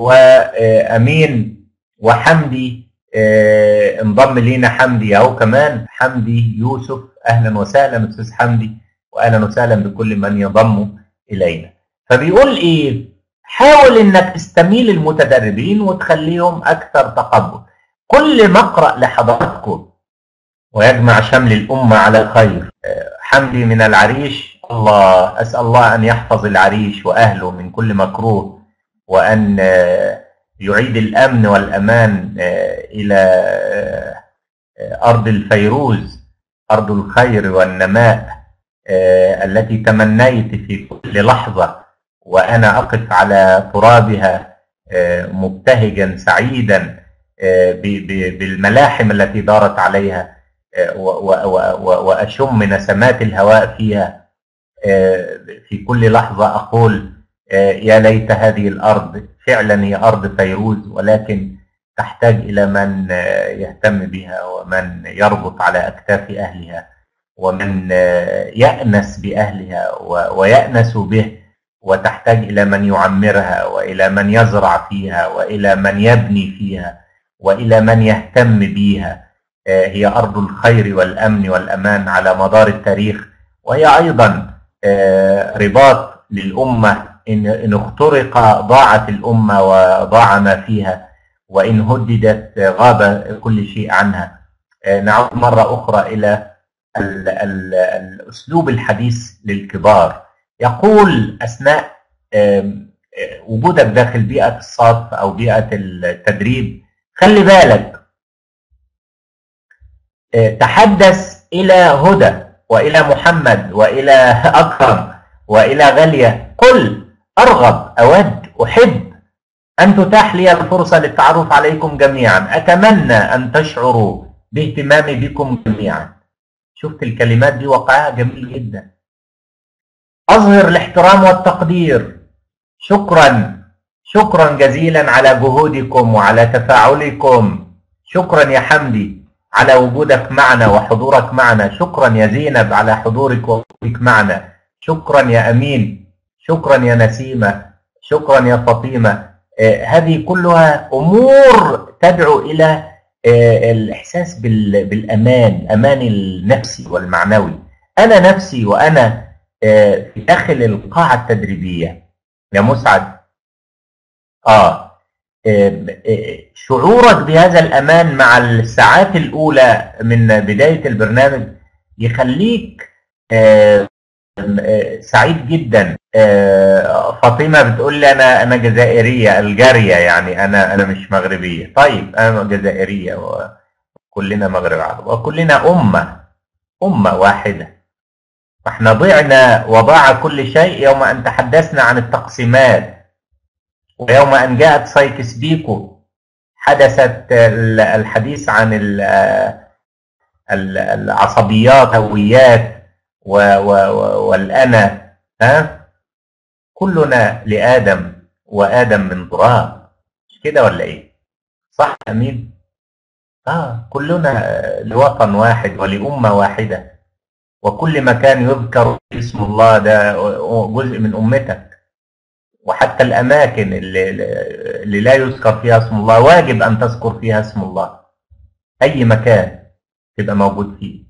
وامين وحمدي آه، انضم لينا حمدي اهو كمان حمدي يوسف اهلا وسهلا استاذ حمدي واهلا وسهلا بكل من ينضم الينا فبيقول ايه حاول انك تستميل المتدربين وتخليهم اكثر تقبل كل ما اقرا لحضراتكم ويجمع شمل الامه على خير آه، حمدي من العريش الله اسال الله ان يحفظ العريش واهله من كل مكروه وان آه، يعيد الامن والامان آه، الى آه، آه، ارض الفيروز ارض الخير والنماء آه، التي تمنيت في كل لحظه وانا اقف على ترابها آه، مبتهجا سعيدا آه، ب- ب- بالملاحم التي دارت عليها آه، و- و- و- و- واشم نسمات الهواء فيها آه، في كل لحظه اقول آه، يا ليت هذه الارض فعلا هي ارض فيروز ولكن تحتاج الى من آه، يهتم بها ومن يربط على اكتاف اهلها ومن آه، يأنس بأهلها و- ويأنس به وتحتاج إلى من يعمرها وإلى من يزرع فيها وإلى من يبني فيها وإلى من يهتم بيها آه، هي أرض الخير والأمن والأمان على مدار التاريخ وهي أيضا آه، رباط للأمة إن إن اخترق ضاعت الأمة وضاع ما فيها وإن هددت آه، غاب كل شيء عنها آه، نعود مرة أخرى إلى ال- ال- الأسلوب الحديث للكبار يقول أثناء آم، آه، وجودك داخل بيئة الصف أو بيئة التدريب خلي بالك آه، تحدث إلى هدى وإلى محمد وإلى أكرم وإلى غالية قل أرغب أود أحب أن تتاح لي الفرصة للتعرف عليكم جميعا أتمنى أن تشعروا باهتمامي بكم جميعا شفت الكلمات دي وقعها جميل جدا أظهر الاحترام والتقدير شكرا شكرا جزيلا على جهودكم وعلى تفاعلكم شكرا يا حمدي على وجودك معنا وحضورك معنا شكرا يا زينب على حضورك ووجودك معنا شكرا يا أمين شكرا يا نسيمة شكرا يا فاطمة آه، هذه كلها أمور تدعو إلى آه، الإحساس بال- بالأمان أمان النفسي والمعنوي أنا نفسي وأنا آه، في داخل القاعة التدريبية يا مسعد آه آه، آه، شعورك بهذا الأمان مع الساعات الأولى من بداية البرنامج يخليك آه، آه، سعيد جدا آه، فاطمه بتقول لي انا انا جزائريه الجاريه يعني انا انا مش مغربيه طيب انا جزائريه وكلنا مغرب عرب وكلنا امه امه واحده فاحنا ضعنا وضاع كل شيء يوم ان تحدثنا عن التقسيمات ويوم ان جاءت سايكس بيكو حدثت ال- الحديث عن ال- ال- العصبيات هويات و و و والأنا ها كلنا لآدم وآدم من تراب مش كده ولا إيه؟ صح أمين؟ آه كلنا لوطن واحد ولأمة واحدة وكل مكان يذكر اسم الله ده جزء من أمتك وحتى الأماكن اللي, اللي لا يذكر فيها اسم الله واجب أن تذكر فيها اسم الله أي مكان تبقى موجود فيه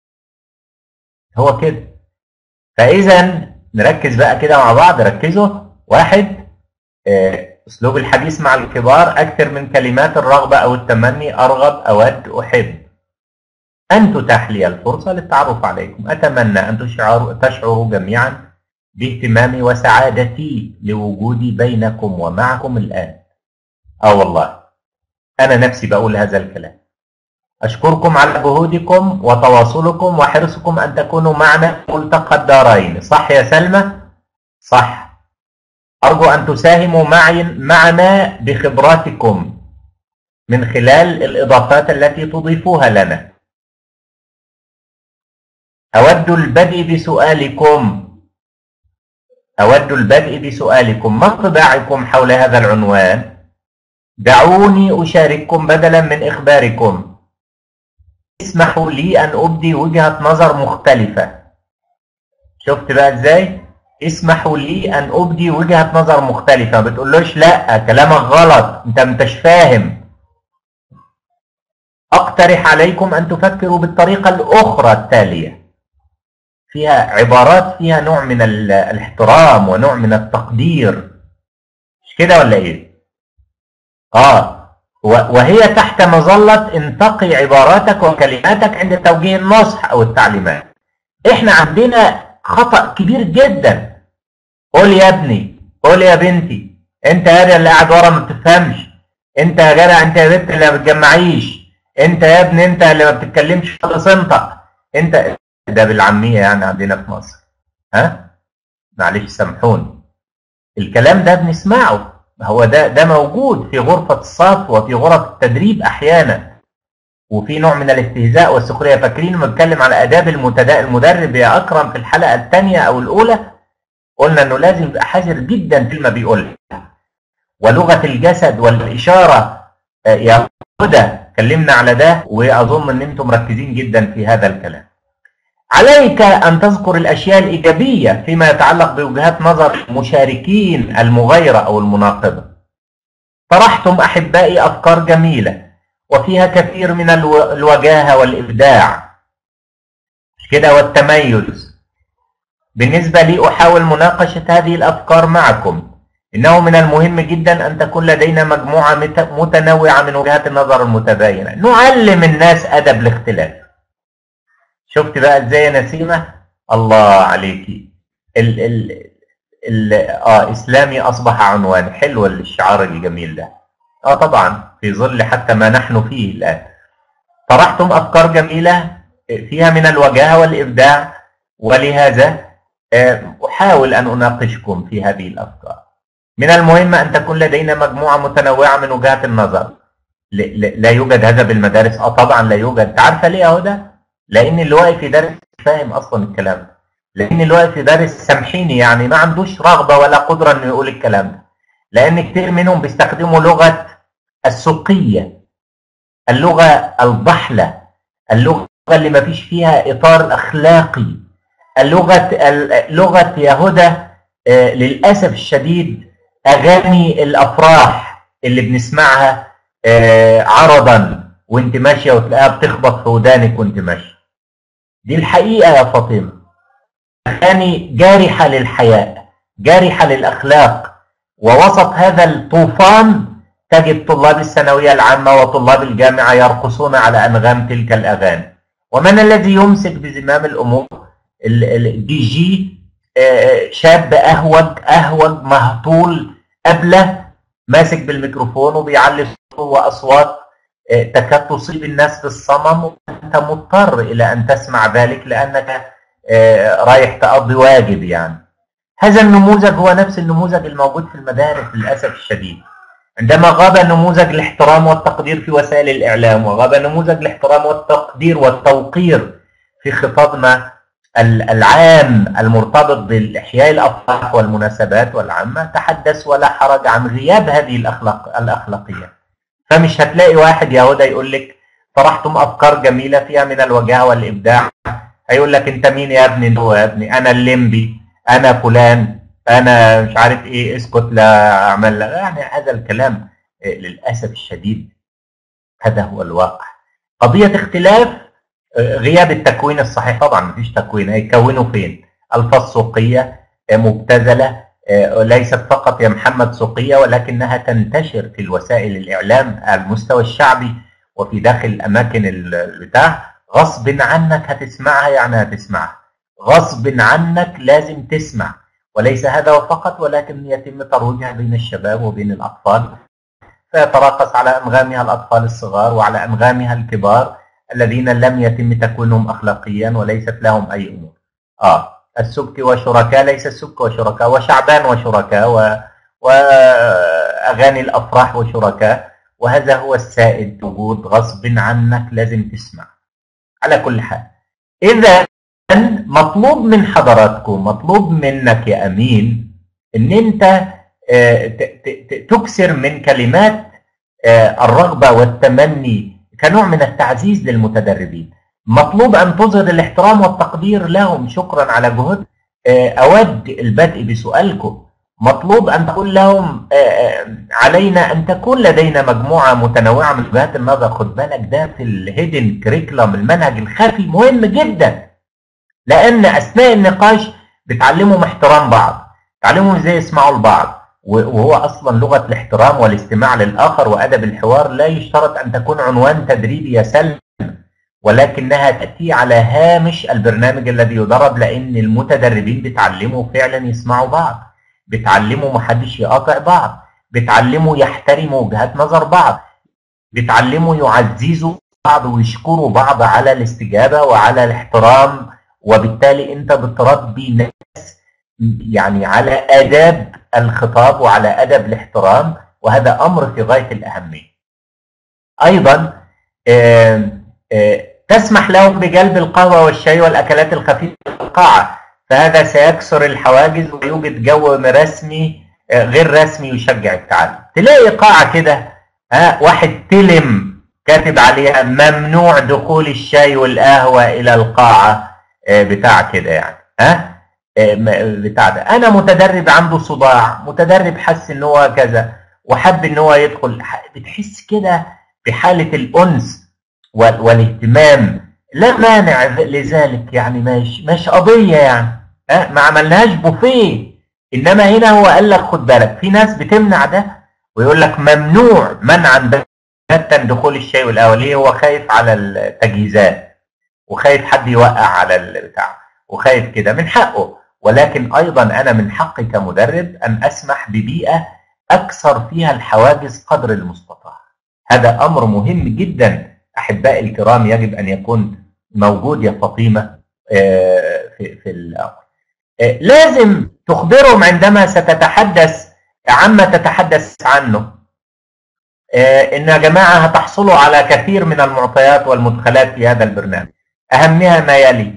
هو كده فاذا نركز بقى كده مع بعض ركزوا واحد آه، أسلوب الحديث مع الكبار أكثر من كلمات الرغبة أو التمني أرغب أود أحب أن تتاح لي الفرصة للتعرف عليكم أتمنى أن تشعروا, تشعروا جميعا باهتمامي وسعادتي لوجودي بينكم ومعكم الآن آه والله أنا نفسي بقول هذا الكلام أشكركم على جهودكم وتواصلكم وحرصكم أن تكونوا معنا ملتقى الدارين صح يا سلمى؟ صح أرجو أن تساهموا معي معنا بخبراتكم من خلال الإضافات التي تضيفوها لنا أود البدء بسؤالكم أود البدء بسؤالكم ما انطباعكم حول هذا العنوان؟ دعوني أشارككم بدلا من إخباركم اسمحوا لي أن أبدي وجهة نظر مختلفة شفت بقى إزاي؟ اسمحوا لي أن أبدي وجهة نظر مختلفة ما بتقولوش لا كلامك غلط أنت متش فاهم أقترح عليكم أن تفكروا بالطريقة الأخرى التالية فيها عبارات فيها نوع من الاحترام ونوع من التقدير مش كده ولا ايه اه وهي تحت مظلة انتقي عباراتك وكلماتك عند توجيه النصح او التعليمات احنا عندنا خطأ كبير جدا قول يا ابني قول يا بنتي انت يا اللي قاعد ورا ما بتفهمش انت يا جدع انت يا بنت اللي ما بتجمعيش انت يا ابني انت اللي ما بتتكلمش خالص انت انت ده بالعاميه يعني عندنا في مصر ها معلش سامحوني الكلام ده بنسمعه هو ده ده موجود في غرفه الصف وفي غرف التدريب احيانا وفي نوع من الاستهزاء والسخريه فاكرين لما بتكلم على اداب المدرب يا اكرم في الحلقه الثانيه او الاولى قلنا انه لازم يبقى حذر جدا فيما بيقولها ولغه الجسد والاشاره يا هدى اتكلمنا على ده واظن ان انتم مركزين جدا في هذا الكلام عليك أن تذكر الأشياء الإيجابية فيما يتعلق بوجهات نظر المشاركين المغايرة أو المناقضة طرحتم أحبائي أفكار جميلة وفيها كثير من الوجاهة والإبداع كده والتميز بالنسبة لي أحاول مناقشة هذه الأفكار معكم إنه من المهم جدا أن تكون لدينا مجموعة متنوعة من وجهات النظر المتباينة نعلم الناس أدب الاختلاف شفت بقى ازاي يا نسيمه الله عليكي ال ال ال اه اسلامي اصبح عنوان حلو الشعار الجميل ده اه طبعا في ظل حتى ما نحن فيه الان طرحتم افكار جميله فيها من الوجاهه والابداع ولهذا احاول ان اناقشكم في هذه الافكار من المهم ان تكون لدينا مجموعه متنوعه من وجهات النظر لا يوجد هذا بالمدارس اه طبعا لا يوجد تعرف ليه اهو ده لان اللي واقف يدرس فاهم اصلا الكلام ده لان اللي واقف يدرس سامحيني يعني ما عندوش رغبه ولا قدره انه يقول الكلام ده لان كتير منهم بيستخدموا لغه السوقيه اللغه الضحله اللغه اللي ما فيش فيها اطار اخلاقي اللغه لغه يا هدى للاسف الشديد اغاني الافراح اللي بنسمعها عرضا وانت ماشيه وتلاقيها بتخبط في ودانك وانت ماشيه دي الحقيقة يا فاطمة أغاني جارحة للحياء جارحة للأخلاق ووسط هذا الطوفان تجد طلاب الثانوية العامة وطلاب الجامعة يرقصون على أنغام تلك الأغاني ومن الذي يمسك بزمام الأمور الدي جي شاب أهوج أهوج مهطول أبله ماسك بالميكروفون وبيعلي وأصوات تكاد تصيب الناس بالصمم وانت مضطر الى ان تسمع ذلك لانك رايح تقضي واجب يعني هذا النموذج هو نفس النموذج الموجود في المدارس للاسف الشديد عندما غاب نموذج الاحترام والتقدير في وسائل الاعلام وغاب نموذج الاحترام والتقدير والتوقير في خطابنا العام المرتبط بالاحياء الافراح والمناسبات والعامه تحدث ولا حرج عن غياب هذه الاخلاق الاخلاقيات فمش هتلاقي واحد يهودا يقول لك طرحتم افكار جميله فيها من الوجاهه والابداع هيقول لك انت مين يا ابني هو يا ابني انا الليمبي انا فلان انا مش عارف ايه اسكت لا اعمل يعني هذا الكلام للاسف الشديد هذا هو الواقع قضيه اختلاف غياب التكوين الصحيح طبعا مفيش تكوين هيكونوا فين الفاظ سوقيه مبتذله آه، ليست فقط يا محمد سوقية ولكنها تنتشر في الوسائل الإعلام على المستوى الشعبي وفي داخل الأماكن البتاع غصب عنك هتسمعها يعني هتسمعها غصب عنك لازم تسمع وليس هذا فقط ولكن يتم ترويجها بين الشباب وبين الأطفال فيتراقص على أنغامها الأطفال الصغار وعلى أنغامها الكبار الذين لم يتم تكوينهم أخلاقيا وليست لهم أي أمور آه السبك وشركاء ليس السبك وشركاء وشعبان وشركاء و... وأغاني الأفراح وشركاء وهذا هو السائد وجود غصب عنك لازم تسمع على كل حال إذا مطلوب من حضراتكم مطلوب منك يا أمين إن أنت آه، تكسر من كلمات آه، الرغبة والتمني كنوع من التعزيز للمتدربين مطلوب أن تظهر الاحترام والتقدير لهم شكرا على جهود آه، أود البدء بسؤالكم مطلوب أن تقول لهم علينا أن تكون لدينا مجموعة متنوعة من وجهات النظر خد بالك ده في الهيدن كريكلم المنهج الخفي مهم جدا لأن أثناء النقاش بتعلمهم احترام بعض تعلمهم ازاي يسمعوا لبعض وهو اصلا لغه الاحترام والاستماع للاخر وادب الحوار لا يشترط ان تكون عنوان تدريبي يا سلم ولكنها تاتي على هامش البرنامج الذي يدرب لان المتدربين بيتعلموا فعلا يسمعوا بعض بيتعلموا محدش يقاطع بعض بيتعلموا يحترموا وجهات نظر بعض بيتعلموا يعززوا بعض ويشكروا بعض على الاستجابه وعلى الاحترام وبالتالي انت بتربي ناس يعني على آداب الخطاب وعلى أدب الاحترام وهذا أمر في غاية الأهمية أيضا تسمح لهم بجلب القهوة والشاي والأكلات الخفيفة في القاعة فهذا سيكسر الحواجز ويوجد جو رسمي غير رسمي يشجع التعلم تلاقي قاعة كده ها واحد تلم كاتب عليها ممنوع دخول الشاي والقهوة إلى القاعة بتاع كده يعني ها بتاع ده انا متدرب عنده صداع متدرب حس ان هو كذا وحب ان هو يدخل بتحس كده بحاله الانس والاهتمام لا مانع لذلك يعني مش مش قضيه يعني ها ما عملناهاش بوفيه انما هنا هو قال لك خد بالك في ناس بتمنع ده ويقول لك ممنوع منعا باتا دخول الشاي والقهوه ليه هو خايف على التجهيزات وخايف حد يوقع على البتاع وخايف كده من حقه ولكن ايضا انا من حقي كمدرب ان اسمح ببيئه اكثر فيها الحواجز قدر المستطاع. هذا امر مهم جدا احبائي الكرام يجب ان يكون موجود يا فاطمه في في الامر. لازم تخبرهم عندما ستتحدث عما تتحدث عنه ان يا جماعه هتحصلوا على كثير من المعطيات والمدخلات في هذا البرنامج. اهمها ما يلي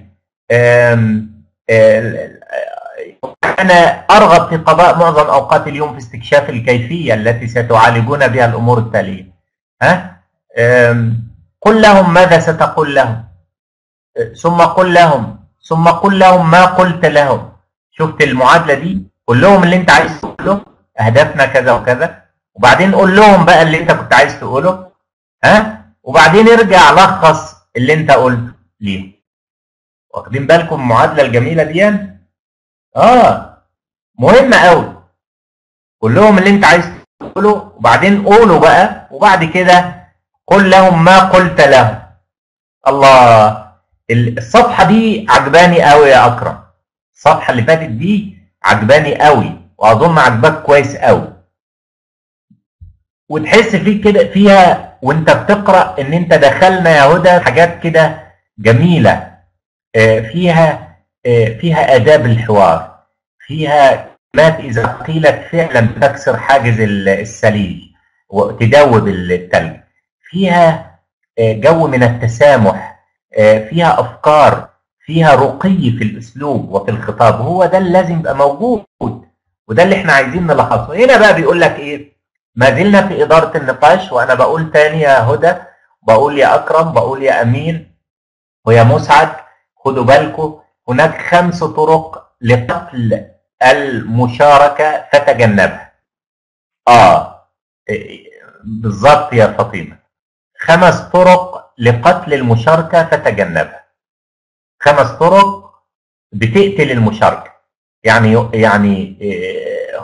أنا أرغب في قضاء معظم أوقات اليوم في استكشاف الكيفية التي ستعالجون بها الأمور التالية ها؟ قل لهم ماذا ستقول لهم ثم قل لهم ثم قل لهم ما قلت لهم شفت المعادلة دي قل لهم اللي انت عايز تقوله أهدافنا كذا وكذا وبعدين قول لهم بقى اللي انت كنت عايز تقوله ها وبعدين ارجع لخص اللي انت قلته ليهم واخدين بالكم المعادله الجميله دي اه مهمه قوي قول لهم اللي انت عايز تقوله وبعدين قوله بقى وبعد كده قل لهم ما قلت لهم الله الصفحه دي عجباني قوي يا اكرم الصفحه اللي فاتت دي عجباني قوي واظن عجباك كويس قوي وتحس فيك كده فيها وانت بتقرا ان انت دخلنا يا هدى حاجات كده جميله فيها فيها آداب الحوار فيها كلمات إذا قيلت فعلا تكسر حاجز السليج وتدوب التلج فيها جو من التسامح فيها أفكار فيها رقي في الأسلوب وفي الخطاب هو ده اللي لازم يبقى موجود وده اللي احنا عايزين نلاحظه هنا بقى بيقول لك ايه ما زلنا في إدارة النقاش وأنا بقول تاني يا هدى بقول يا أكرم بقول يا أمين ويا مسعد خدوا بالكم هناك خمس طرق لقتل المشاركة فتجنبها اه بالظبط يا فاطمة خمس طرق لقتل المشاركة فتجنبها خمس طرق بتقتل المشاركة يعني يعني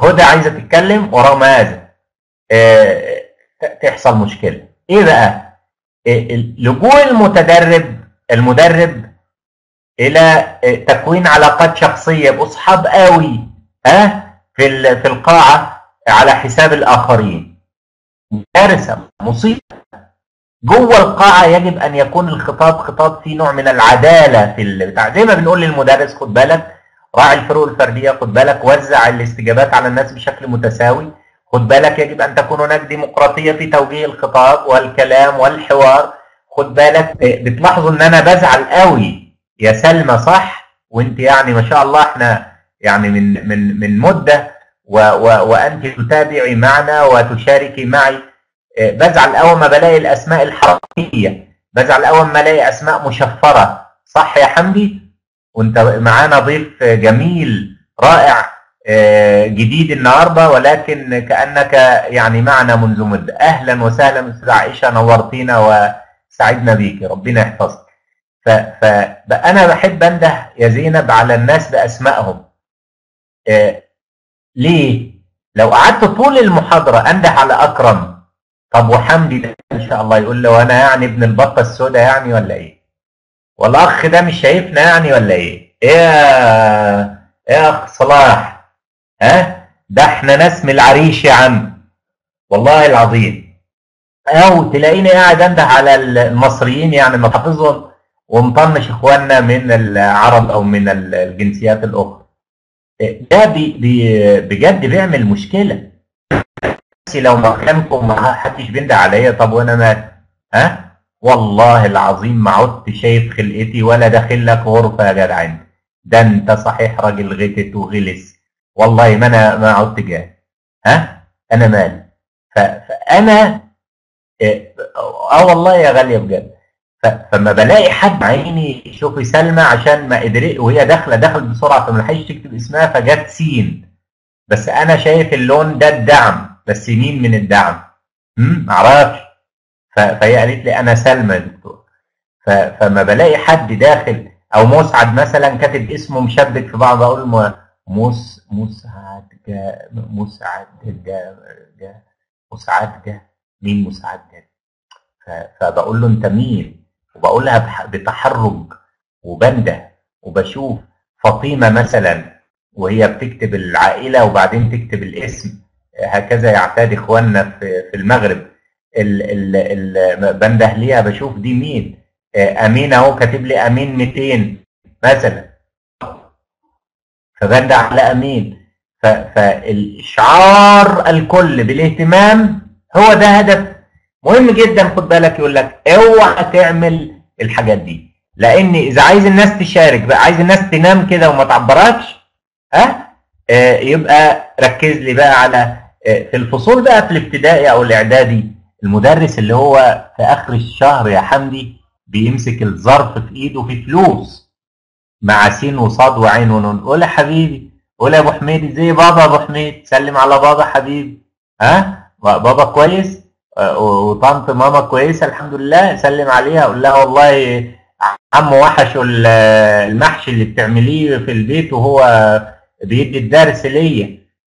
هدى عايزه تتكلم ورغم هذا آه، تحصل مشكله ايه بقى آه، لجوء المتدرب المدرب الى آه، تكوين علاقات شخصيه باصحاب قوي ها في ال- في القاعه على حساب الاخرين كارثه مصيبه جوه القاعه يجب ان يكون الخطاب خطاب فيه نوع من العداله في البتاع زي ما بنقول للمدرس خد بالك راعي الفروق الفرديه خد بالك وزع الاستجابات على الناس بشكل متساوي خد بالك يجب ان تكون هناك ديمقراطيه في توجيه الخطاب والكلام والحوار خد بالك بتلاحظوا ان انا بزعل قوي يا سلمى صح وانت يعني ما شاء الله احنا يعني من من من مده و و وانت تتابعي معنا وتشاركي معي آه، بزعل اول ما بلاقي الاسماء الحرفيه بزعل اول ما الاقي اسماء مشفره صح يا حمدي وانت معانا ضيف جميل رائع آه، جديد النهارده ولكن كانك يعني معنا منذ مده اهلا وسهلا استاذه عائشه نورتينا وسعدنا بيك ربنا يحفظك فانا بحب انده يا زينب على الناس باسمائهم آه، ليه لو قعدت طول المحاضره انده على اكرم طب وحمدي ده ان شاء الله يقول له وانا يعني ابن البطه السوداء يعني ولا ايه والاخ ده مش شايفنا يعني ولا ايه ايه يا يا اخ صلاح ها ده احنا ناس من العريش يا عم والله العظيم او تلاقيني قاعد انده على المصريين يعني محافظهم ومطنش اخواننا من العرب او من الجنسيات الاخرى ده بي بي بجد بيعمل مشكله بس لو مكانكم ما حدش بينده عليا طب وانا مال ها والله العظيم ما عدت شايف خلقتي ولا داخل لك غرفه يا جدع انت ده انت صحيح راجل غتت وغلس والله ما انا ما عدت جاي ها انا مال ف- فانا اه آه والله يا غاليه بجد ف- فما بلاقي حد عيني شوفي سلمى عشان ما قدرت وهي داخله دخلت بسرعه فما لحقتش تكتب اسمها فجت سين بس انا شايف اللون ده الدعم بس مين من الدعم؟ امم معرفش ف- فهي قالت لي انا سلمى يا دكتور ف- فما بلاقي حد داخل او مسعد مثلا كاتب اسمه مشبك في بعض اقول م- موس مسعد جا مسعد جا جا مسعد جا مين مسعد جا ف- فبقول له انت مين وبقولها بح- بتحرج وبنده وبشوف فاطمه مثلا وهي بتكتب العائله وبعدين تكتب الاسم هكذا يعتاد اخواننا في في المغرب ال ال ال بنده ليها بشوف دي مين آه، امين اهو كاتب لي امين 200 مثلا فبنده على امين ف- فالاشعار الكل بالاهتمام هو ده هدف مهم جدا خد بالك يقول لك اوعى تعمل الحاجات دي لان اذا عايز الناس تشارك بقى عايز الناس تنام كده وما تعبركش ها آه، يبقى ركز لي بقى على آه، في الفصول بقى في الابتدائي او الاعدادي المدرس اللي هو في اخر الشهر يا حمدي بيمسك الظرف في ايده فيه فلوس مع سين وصاد وعين ونون قول يا حبيبي قول يا ابو حميد ازاي بابا يا ابو حميد سلم على بابا حبيبي ها بابا كويس آه، وطنط ماما كويسه الحمد لله سلم عليها قول لها والله عم وحشوا ال- المحشي اللي بتعمليه في البيت وهو بيدي الدرس ليا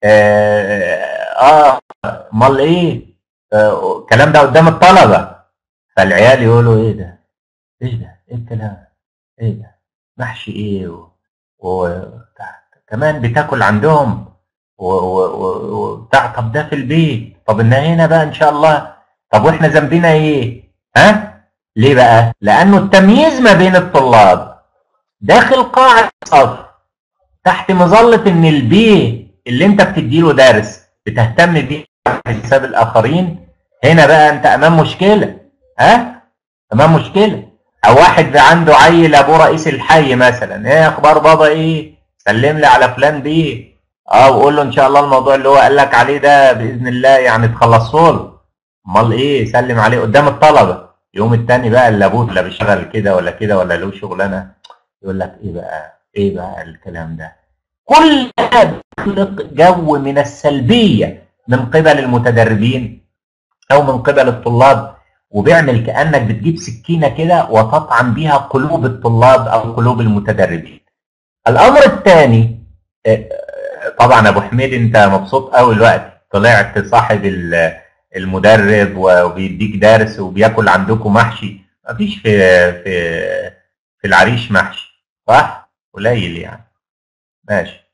اه آه، امال ايه آه، الكلام ده قدام الطلبه فالعيال يقولوا ايه ده ايش ده ايه الكلام ايه ده محشي ايه و... و... بتاع. كمان بتاكل عندهم و... و... و... وبتاع طب ده في البيت طب ان هنا بقى ان شاء الله طب واحنا ذنبنا ايه ها ليه بقى لانه التمييز ما بين الطلاب داخل قاعه الصف تحت مظله ان البي اللي انت بتديله درس بتهتم بيه على حساب الاخرين هنا بقى انت امام مشكله ها امام مشكله او واحد بقى عنده عيل ابوه رئيس الحي مثلا ايه اخبار بابا ايه سلم لي على فلان بيه اه وقول له ان شاء الله الموضوع اللي هو قال لك عليه ده باذن الله يعني تخلصه له امال ايه سلم عليه قدام الطلبه يوم التاني بقى اللي ابوه لا بيشتغل كده ولا كده ولا له شغلانه يقول لك ايه بقى ايه بقى الكلام ده كل ده بيخلق جو من السلبيه من قبل المتدربين او من قبل الطلاب وبيعمل كانك بتجيب سكينه كده وتطعن بيها قلوب الطلاب او قلوب المتدربين. الامر الثاني طبعا ابو حميد انت مبسوط قوي الوقت طلعت صاحب ال- المدرب وبيديك درس وبياكل عندكم محشي مفيش في في في العريش محشي صح قليل يعني ماشي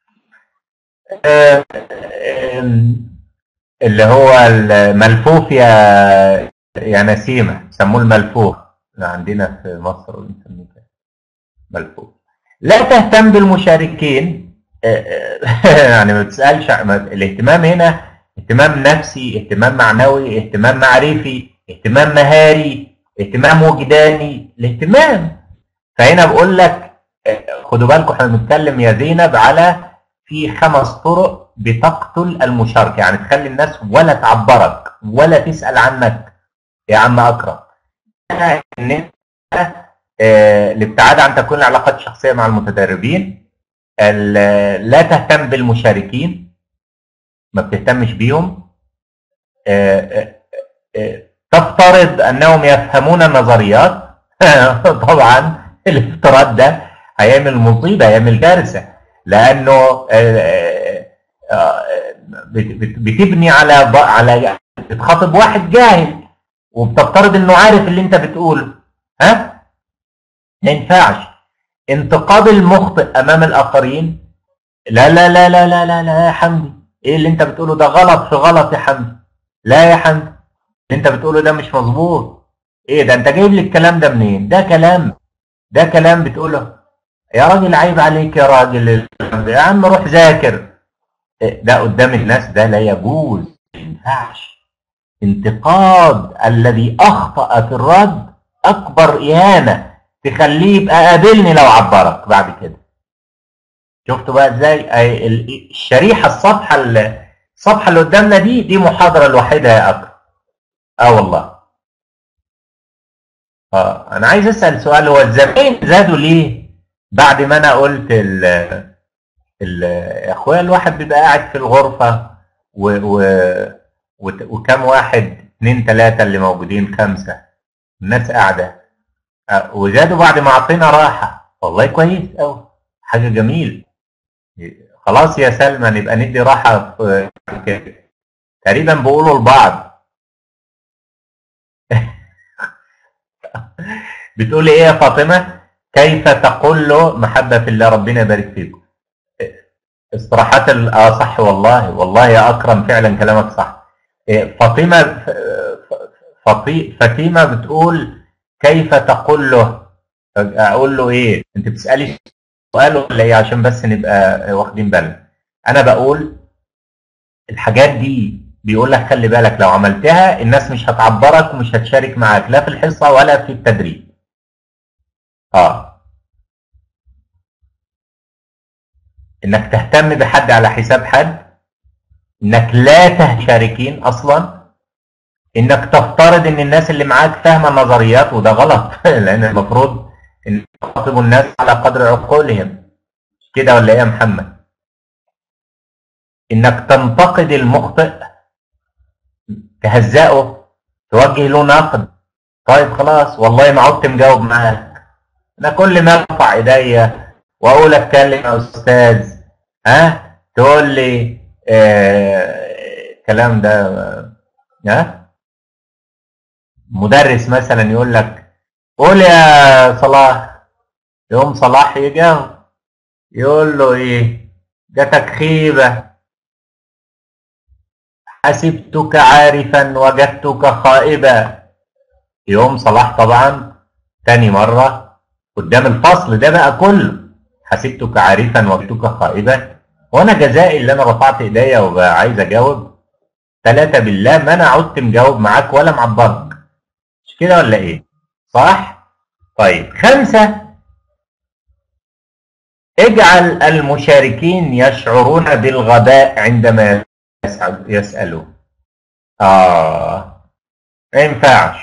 آه، آم، اللي هو الملفوف يا يا نسيمة سموه الملفوف عندنا في مصر بنسميه كده ملفوف لا تهتم بالمشاركين آه، آه، يعني ما تسألش ما- الاهتمام هنا اهتمام نفسي اهتمام معنوي اهتمام معرفي اهتمام مهاري اهتمام وجداني الاهتمام فهنا بقول لك آه، خدوا بالكم احنا بنتكلم يا زينب على في خمس طرق بتقتل المشاركة يعني تخلي الناس ولا تعبرك ولا تسأل عنك يا عم أكرم ان انت آه، الابتعاد عن تكوين العلاقات الشخصية مع المتدربين ال- لا تهتم بالمشاركين ما بتهتمش بيهم آه، آه، آه، تفترض انهم يفهمون النظريات طبعا الافتراض ده هيعمل مصيبه هيعمل كارثه لانه آه، آه، آه، بت- بت- بتبني على ب- على بتخاطب واحد جاهل وبتفترض انه عارف اللي انت بتقوله ها ما ينفعش انتقاد المخطئ امام الاخرين لا لا لا لا لا لا لا يا حمدي ايه اللي انت بتقوله ده غلط في غلط يا حمدي لا يا حمدي اللي انت بتقوله ده مش مظبوط ايه ده انت جايب لي الكلام ده منين ده كلام ده كلام بتقوله يا راجل عيب عليك يا راجل يا عم روح ذاكر إيه ده قدام الناس ده لا يجوز ما ينفعش انتقاد الذي اخطا في الرد اكبر اهانه تخليه يبقى قابلني لو عبرك بعد كده شفتوا بقى ازاي أي ال- الشريحه الصفحه ال- الصفحه اللي قدامنا دي دي محاضره لوحدها يا اكرم اه والله اه انا عايز اسال سؤال هو الزبائن زادوا ليه بعد ما انا قلت ال ال يا اخويا الواحد بيبقى قاعد في الغرفه و, و وت- وكم واحد اثنين ثلاثه اللي موجودين خمسه الناس قاعده آه، وزادوا بعد ما اعطينا راحه والله كويس قوي حاجه جميل خلاص يا سلمى نبقى ندي راحه في كده تقريبا بيقولوا لبعض بتقولي ايه يا فاطمه كيف تقول له محبه في الله ربنا يبارك فيكم استراحات ال- اه صح والله والله يا اكرم فعلا كلامك صح إيه، فاطمه ف- ف- فاطي- فاطمه بتقول كيف تقول له اقول له ايه انت بتسالي سؤال ولا ايه عشان بس نبقى واخدين بالنا انا بقول الحاجات دي بيقول لك خلي بالك لو عملتها الناس مش هتعبرك ومش هتشارك معاك لا في الحصه ولا في التدريب اه انك تهتم بحد على حساب حد انك لا تشاركين اصلا انك تفترض ان الناس اللي معاك فاهمه النظريات وده غلط لان المفروض ان تخاطبوا الناس على قدر عقولهم مش كده ولا ايه يا محمد انك تنتقد المخطئ تهزئه توجه له نقد طيب خلاص والله ما عدت مجاوب معاك انا كل ما ارفع ايديا واقول اتكلم يا استاذ ها تقول لي آه الكلام ده آه، ها مدرس مثلا يقول لك قول يا صلاح يوم صلاح يجاوب يقول له ايه جاتك خيبه حسبتك عارفا وجدتك خائبا يوم صلاح طبعا تاني مرة قدام الفصل ده بقى كله حسبتك عارفا وجدتك خائبا وانا جزائي اللي انا رفعت ايديا وبقى عايز اجاوب ثلاثة بالله ما انا عدت مجاوب معاك ولا معبرك مش كده ولا ايه صح طيب خمسة اجعل المشاركين يشعرون بالغباء عندما يسأل- يسألوا آه ما ينفعش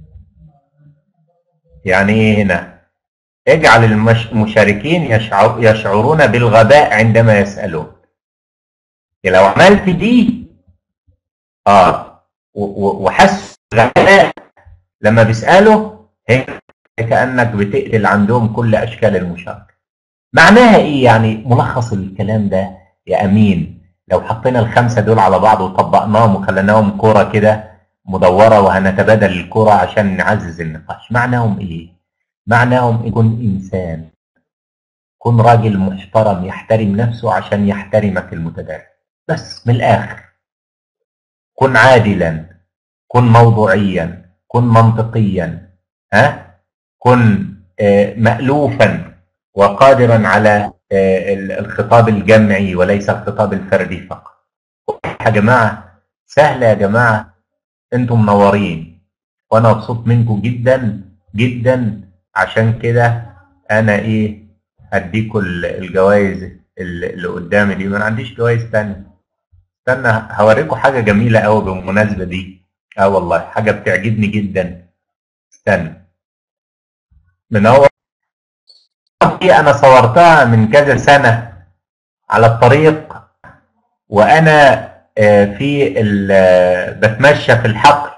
يعني ايه هنا اجعل المش- المشاركين يشعر يشعرون بالغباء عندما يسألون لو عملت دي اه و- و- وحسوا بالغباء لما بيسألوا هيك كأنك بتقتل عندهم كل أشكال المشاركة معناها ايه يعني ملخص الكلام ده يا امين لو حطينا الخمسه دول على بعض وطبقناهم وخليناهم كوره كده مدوره وهنتبادل الكوره عشان نعزز النقاش معناهم ايه معناهم كن انسان كن راجل محترم يحترم نفسه عشان يحترمك المتدرب بس من الاخر كن عادلا كن موضوعيا كن منطقيا ها كن آه، مألوفا وقادرا على آه، الخطاب الجمعي وليس الخطاب الفردي فقط يا جماعة سهلة يا جماعة انتم منورين وانا مبسوط منكم جدا جدا عشان كده انا ايه هديكوا الجوائز اللي قدامي دي ما عنديش جوائز تانية استنى هوريكم حاجة جميلة قوي بالمناسبة دي اه والله حاجة بتعجبني جدا استنى منور دي انا صورتها من كذا سنة على الطريق وانا آه، في بتمشى في الحقل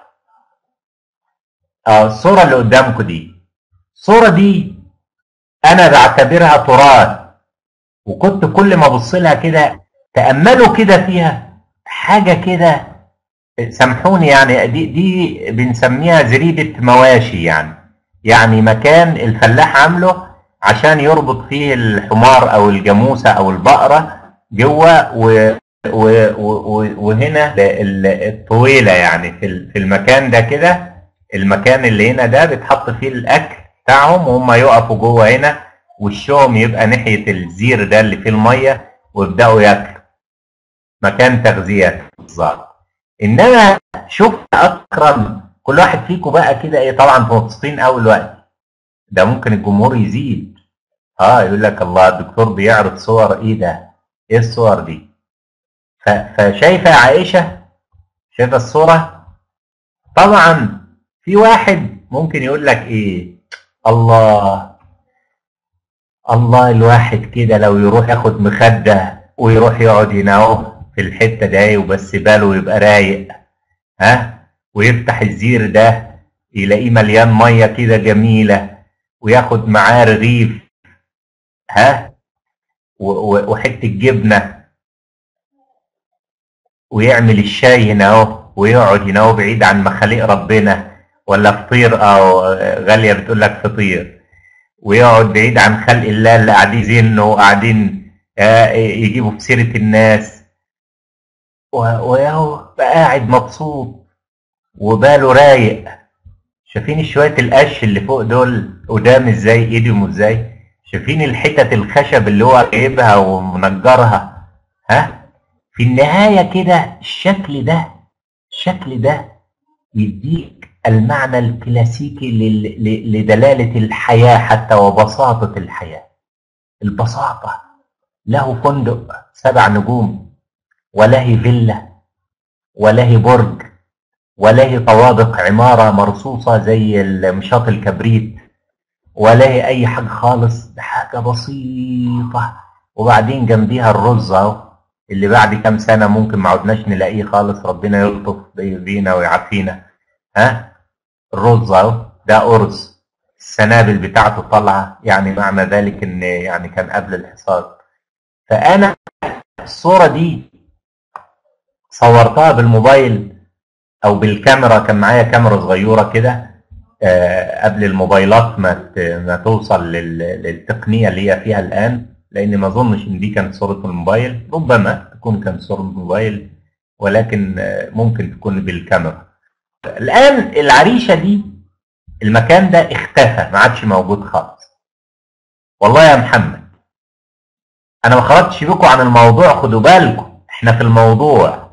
اه الصورة اللي قدامكم دي الصورة دي انا بعتبرها تراث وكنت كل ما ابص لها كده تأملوا كده فيها حاجة كده سامحوني يعني دي دي بنسميها زريبة مواشي يعني يعني مكان الفلاح عامله عشان يربط فيه الحمار او الجاموسه او البقره جوه و وهنا الطويله يعني في المكان ده كده المكان اللي هنا ده بيتحط فيه الاكل بتاعهم وهم يقفوا جوه هنا وشهم يبقى ناحيه الزير ده اللي فيه الميه ويبداوا ياكلوا مكان تغذيه بالظبط انما شوف اكرم كل واحد فيكم بقى كده ايه طبعا مبسوطين قوي الوقت ده ممكن الجمهور يزيد اه يقول لك الله الدكتور بيعرض صور ايه ده ايه الصور دي فشايفه يا عائشه شايفه الصوره طبعا في واحد ممكن يقول لك ايه الله الله الواحد كده لو يروح ياخد مخده ويروح يقعد هنا اهو في الحته دي وبس باله يبقى رايق ها ويفتح الزير ده يلاقيه مليان ميه كده جميله وياخد معاه رغيف ها وحته جبنه ويعمل الشاي هنا اهو ويقعد هنا اهو بعيد عن مخاليق ربنا ولا فطير او غاليه بتقول لك فطير ويقعد بعيد عن خلق الله اللي قاعدين يزنوا وقاعدين آه، يجيبوا في سيره الناس وياهو قاعد مبسوط وباله رايق شايفين شويه القش اللي فوق دول قدام ازاي ايدهم ازاي شايفين الحتت الخشب اللي هو جايبها ومنجرها ها في النهايه كده الشكل ده الشكل ده يديك المعنى الكلاسيكي لدلاله الحياه حتى وبساطه الحياه البساطه له فندق سبع نجوم وله فيلا وله برج ولا طوابق عمارة مرصوصة زي مشاط الكبريت ولا أي حاجة خالص ده حاجة بسيطة وبعدين جنبيها الرز اهو اللي بعد كام سنة ممكن ما عدناش نلاقيه خالص ربنا يلطف بينا ويعافينا ها الرز اهو ده أرز السنابل بتاعته طالعة يعني معنى ذلك إن يعني كان قبل الحصاد فأنا الصورة دي صورتها بالموبايل او بالكاميرا كان معايا كاميرا صغيره كده آه، قبل الموبايلات ما ما توصل للتقنيه اللي هي فيها الان لان ما اظنش ان دي كانت صوره الموبايل ربما تكون كانت صوره الموبايل ولكن آه، ممكن تكون بالكاميرا الان العريشه دي المكان ده اختفى ما عادش موجود خالص والله يا محمد انا ما خرجتش بكم عن الموضوع خدوا بالكم احنا في الموضوع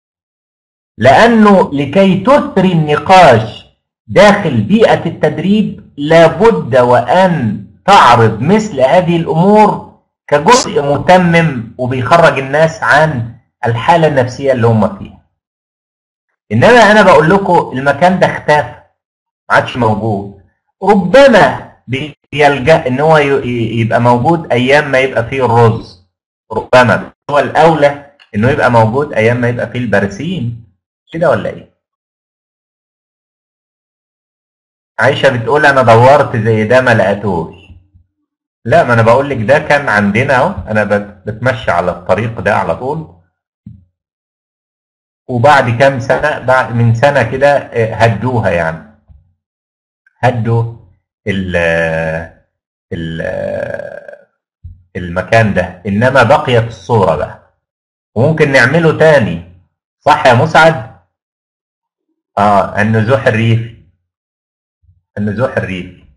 لأنه لكي تثري النقاش داخل بيئة التدريب لابد وأن تعرض مثل هذه الأمور كجزء متمم وبيخرج الناس عن الحالة النفسية اللي هم فيها إنما أنا بقول لكم المكان ده اختفى ما عادش موجود ربما بيلجأ إن هو يبقى موجود أيام ما يبقى فيه الرز ربما هو الأولى إنه يبقى موجود أيام ما يبقى فيه البرسيم كده ولا ايه عايشة بتقول انا دورت زي ده ما لقيتوش لا ما انا بقول لك ده كان عندنا اهو انا بت- بتمشى على الطريق ده على طول وبعد كام سنه بعد من سنه كده آه، هدوها يعني هدوا ال ال المكان ده انما بقيت الصوره بقى وممكن نعمله تاني صح يا مسعد اه النزوح الريفي النزوح الريفي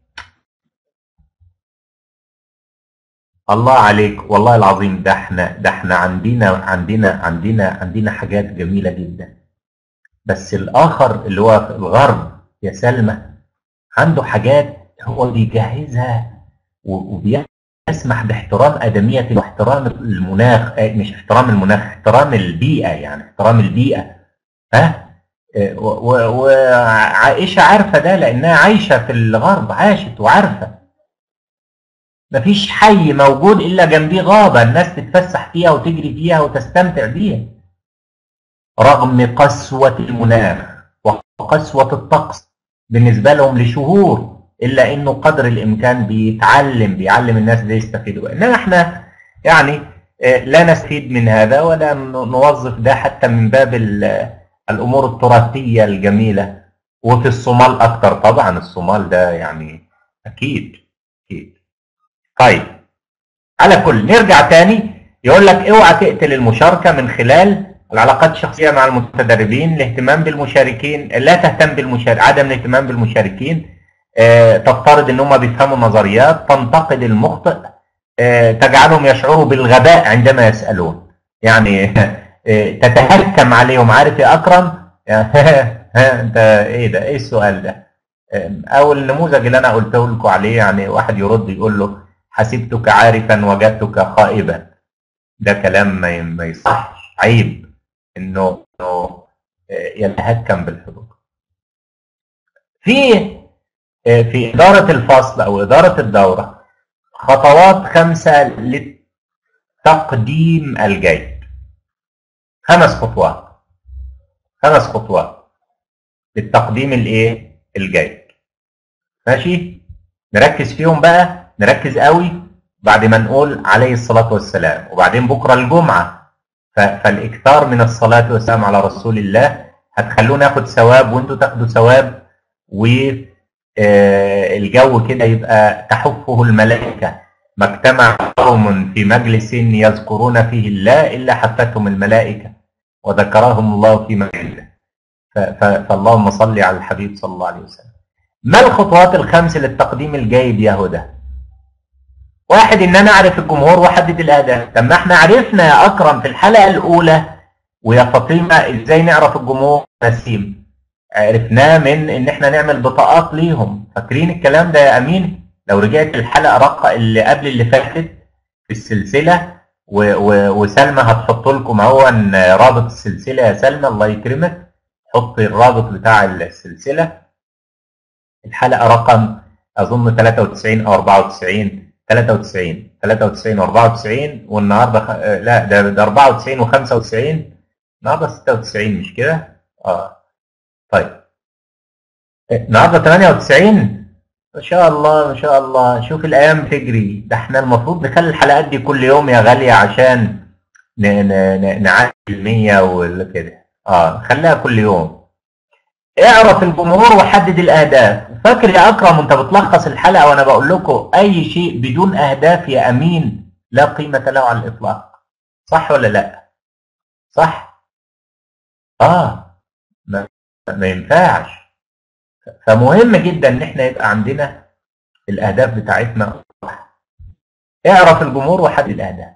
الله عليك والله العظيم ده احنا ده احنا عندنا عندنا عندنا عندنا حاجات جميله جدا بس الاخر اللي هو في الغرب يا سلمى عنده حاجات هو بيجهزها و- وبيسمح باحترام ادميه واحترام المناخ آه، مش احترام المناخ احترام البيئه يعني احترام البيئه ها آه، و- و- وعائشه عارفه ده لانها عايشه في الغرب عاشت وعارفه مفيش حي موجود الا جنبيه غابه الناس تتفسح فيها وتجري فيها وتستمتع بيها رغم قسوه المناخ وقسوه الطقس بالنسبه لهم لشهور الا انه قدر الامكان بيتعلم بيعلم الناس ده يستفيدوا انما احنا يعني آه، لا نستفيد من هذا ولا ن- نوظف ده حتى من باب ال- الامور التراثيه الجميله وفي الصومال اكتر طبعا الصومال ده يعني اكيد اكيد طيب على كل نرجع تاني يقول لك اوعى تقتل المشاركه من خلال العلاقات الشخصيه مع المتدربين الاهتمام بالمشاركين لا تهتم بالمشارك عدم الاهتمام بالمشاركين آه، تفترض ان هم بيفهموا النظريات تنتقد المخطئ آه، تجعلهم يشعروا بالغباء عندما يسالون يعني آه، تتهكم عليهم عارف يا اكرم ها انت ايه ده ايه السؤال ده آه، او النموذج اللي انا قلته لكم عليه يعني واحد يرد يقول له حسبتك عارفا وجدتك خائبا ده كلام ما ي- ما يصحش عيب انه انه آه، يتهكم بالحضور في آه، في اداره الفصل او اداره الدوره خطوات خمسه لتقديم الجيد خمس خطوات خمس خطوات للتقديم الايه الجيد ماشي نركز فيهم بقى نركز قوي بعد ما نقول عليه الصلاة والسلام وبعدين بكرة الجمعة ف- فالإكثار من الصلاة والسلام على رسول الله هتخلونا ناخد ثواب وانتوا تاخدوا ثواب والجو كده يبقى تحفه الملائكة ما اجتمع قوم في مجلس يذكرون فيه الله إلا حفتهم الملائكة وذكرهم الله في مجلسه ف- ف- فاللهم صل على الحبيب صلى الله عليه وسلم ما الخطوات الخمس للتقديم الجيد يا هدى واحد ان انا اعرف الجمهور واحدد الاهداف طب ما احنا عرفنا يا اكرم في الحلقه الاولى ويا فاطمه ازاي نعرف الجمهور نسيم عرفناه من ان احنا نعمل بطاقات ليهم فاكرين الكلام ده يا امين لو رجعت الحلقه رقم اللي قبل اللي فاتت في السلسله و و وسلمى هتحط لكم اهو رابط السلسله يا سلمى الله يكرمك حط الرابط بتاع السلسله الحلقه رقم اظن 93 او 94 93 93 و94 والنهارده خ... آه، لا ده ده 94 و95 النهارده 96 مش كده؟ اه طيب آه، النهارده 98 ما شاء الله ما شاء الله شوف الايام تجري ده احنا المفروض نخلي الحلقات دي كل يوم يا غاليه عشان ن... ن... ن... نعدي ال 100 وكده اه خليها كل يوم اعرف الجمهور وحدد الاهداف فاكر يا اكرم وانت بتلخص الحلقه وانا بقول لكم اي شيء بدون اهداف يا امين لا قيمه له على الاطلاق صح ولا لا صح اه ما, ما ينفعش فمهم جدا ان احنا يبقى عندنا الاهداف بتاعتنا واضحة. اعرف الجمهور وحدد الاهداف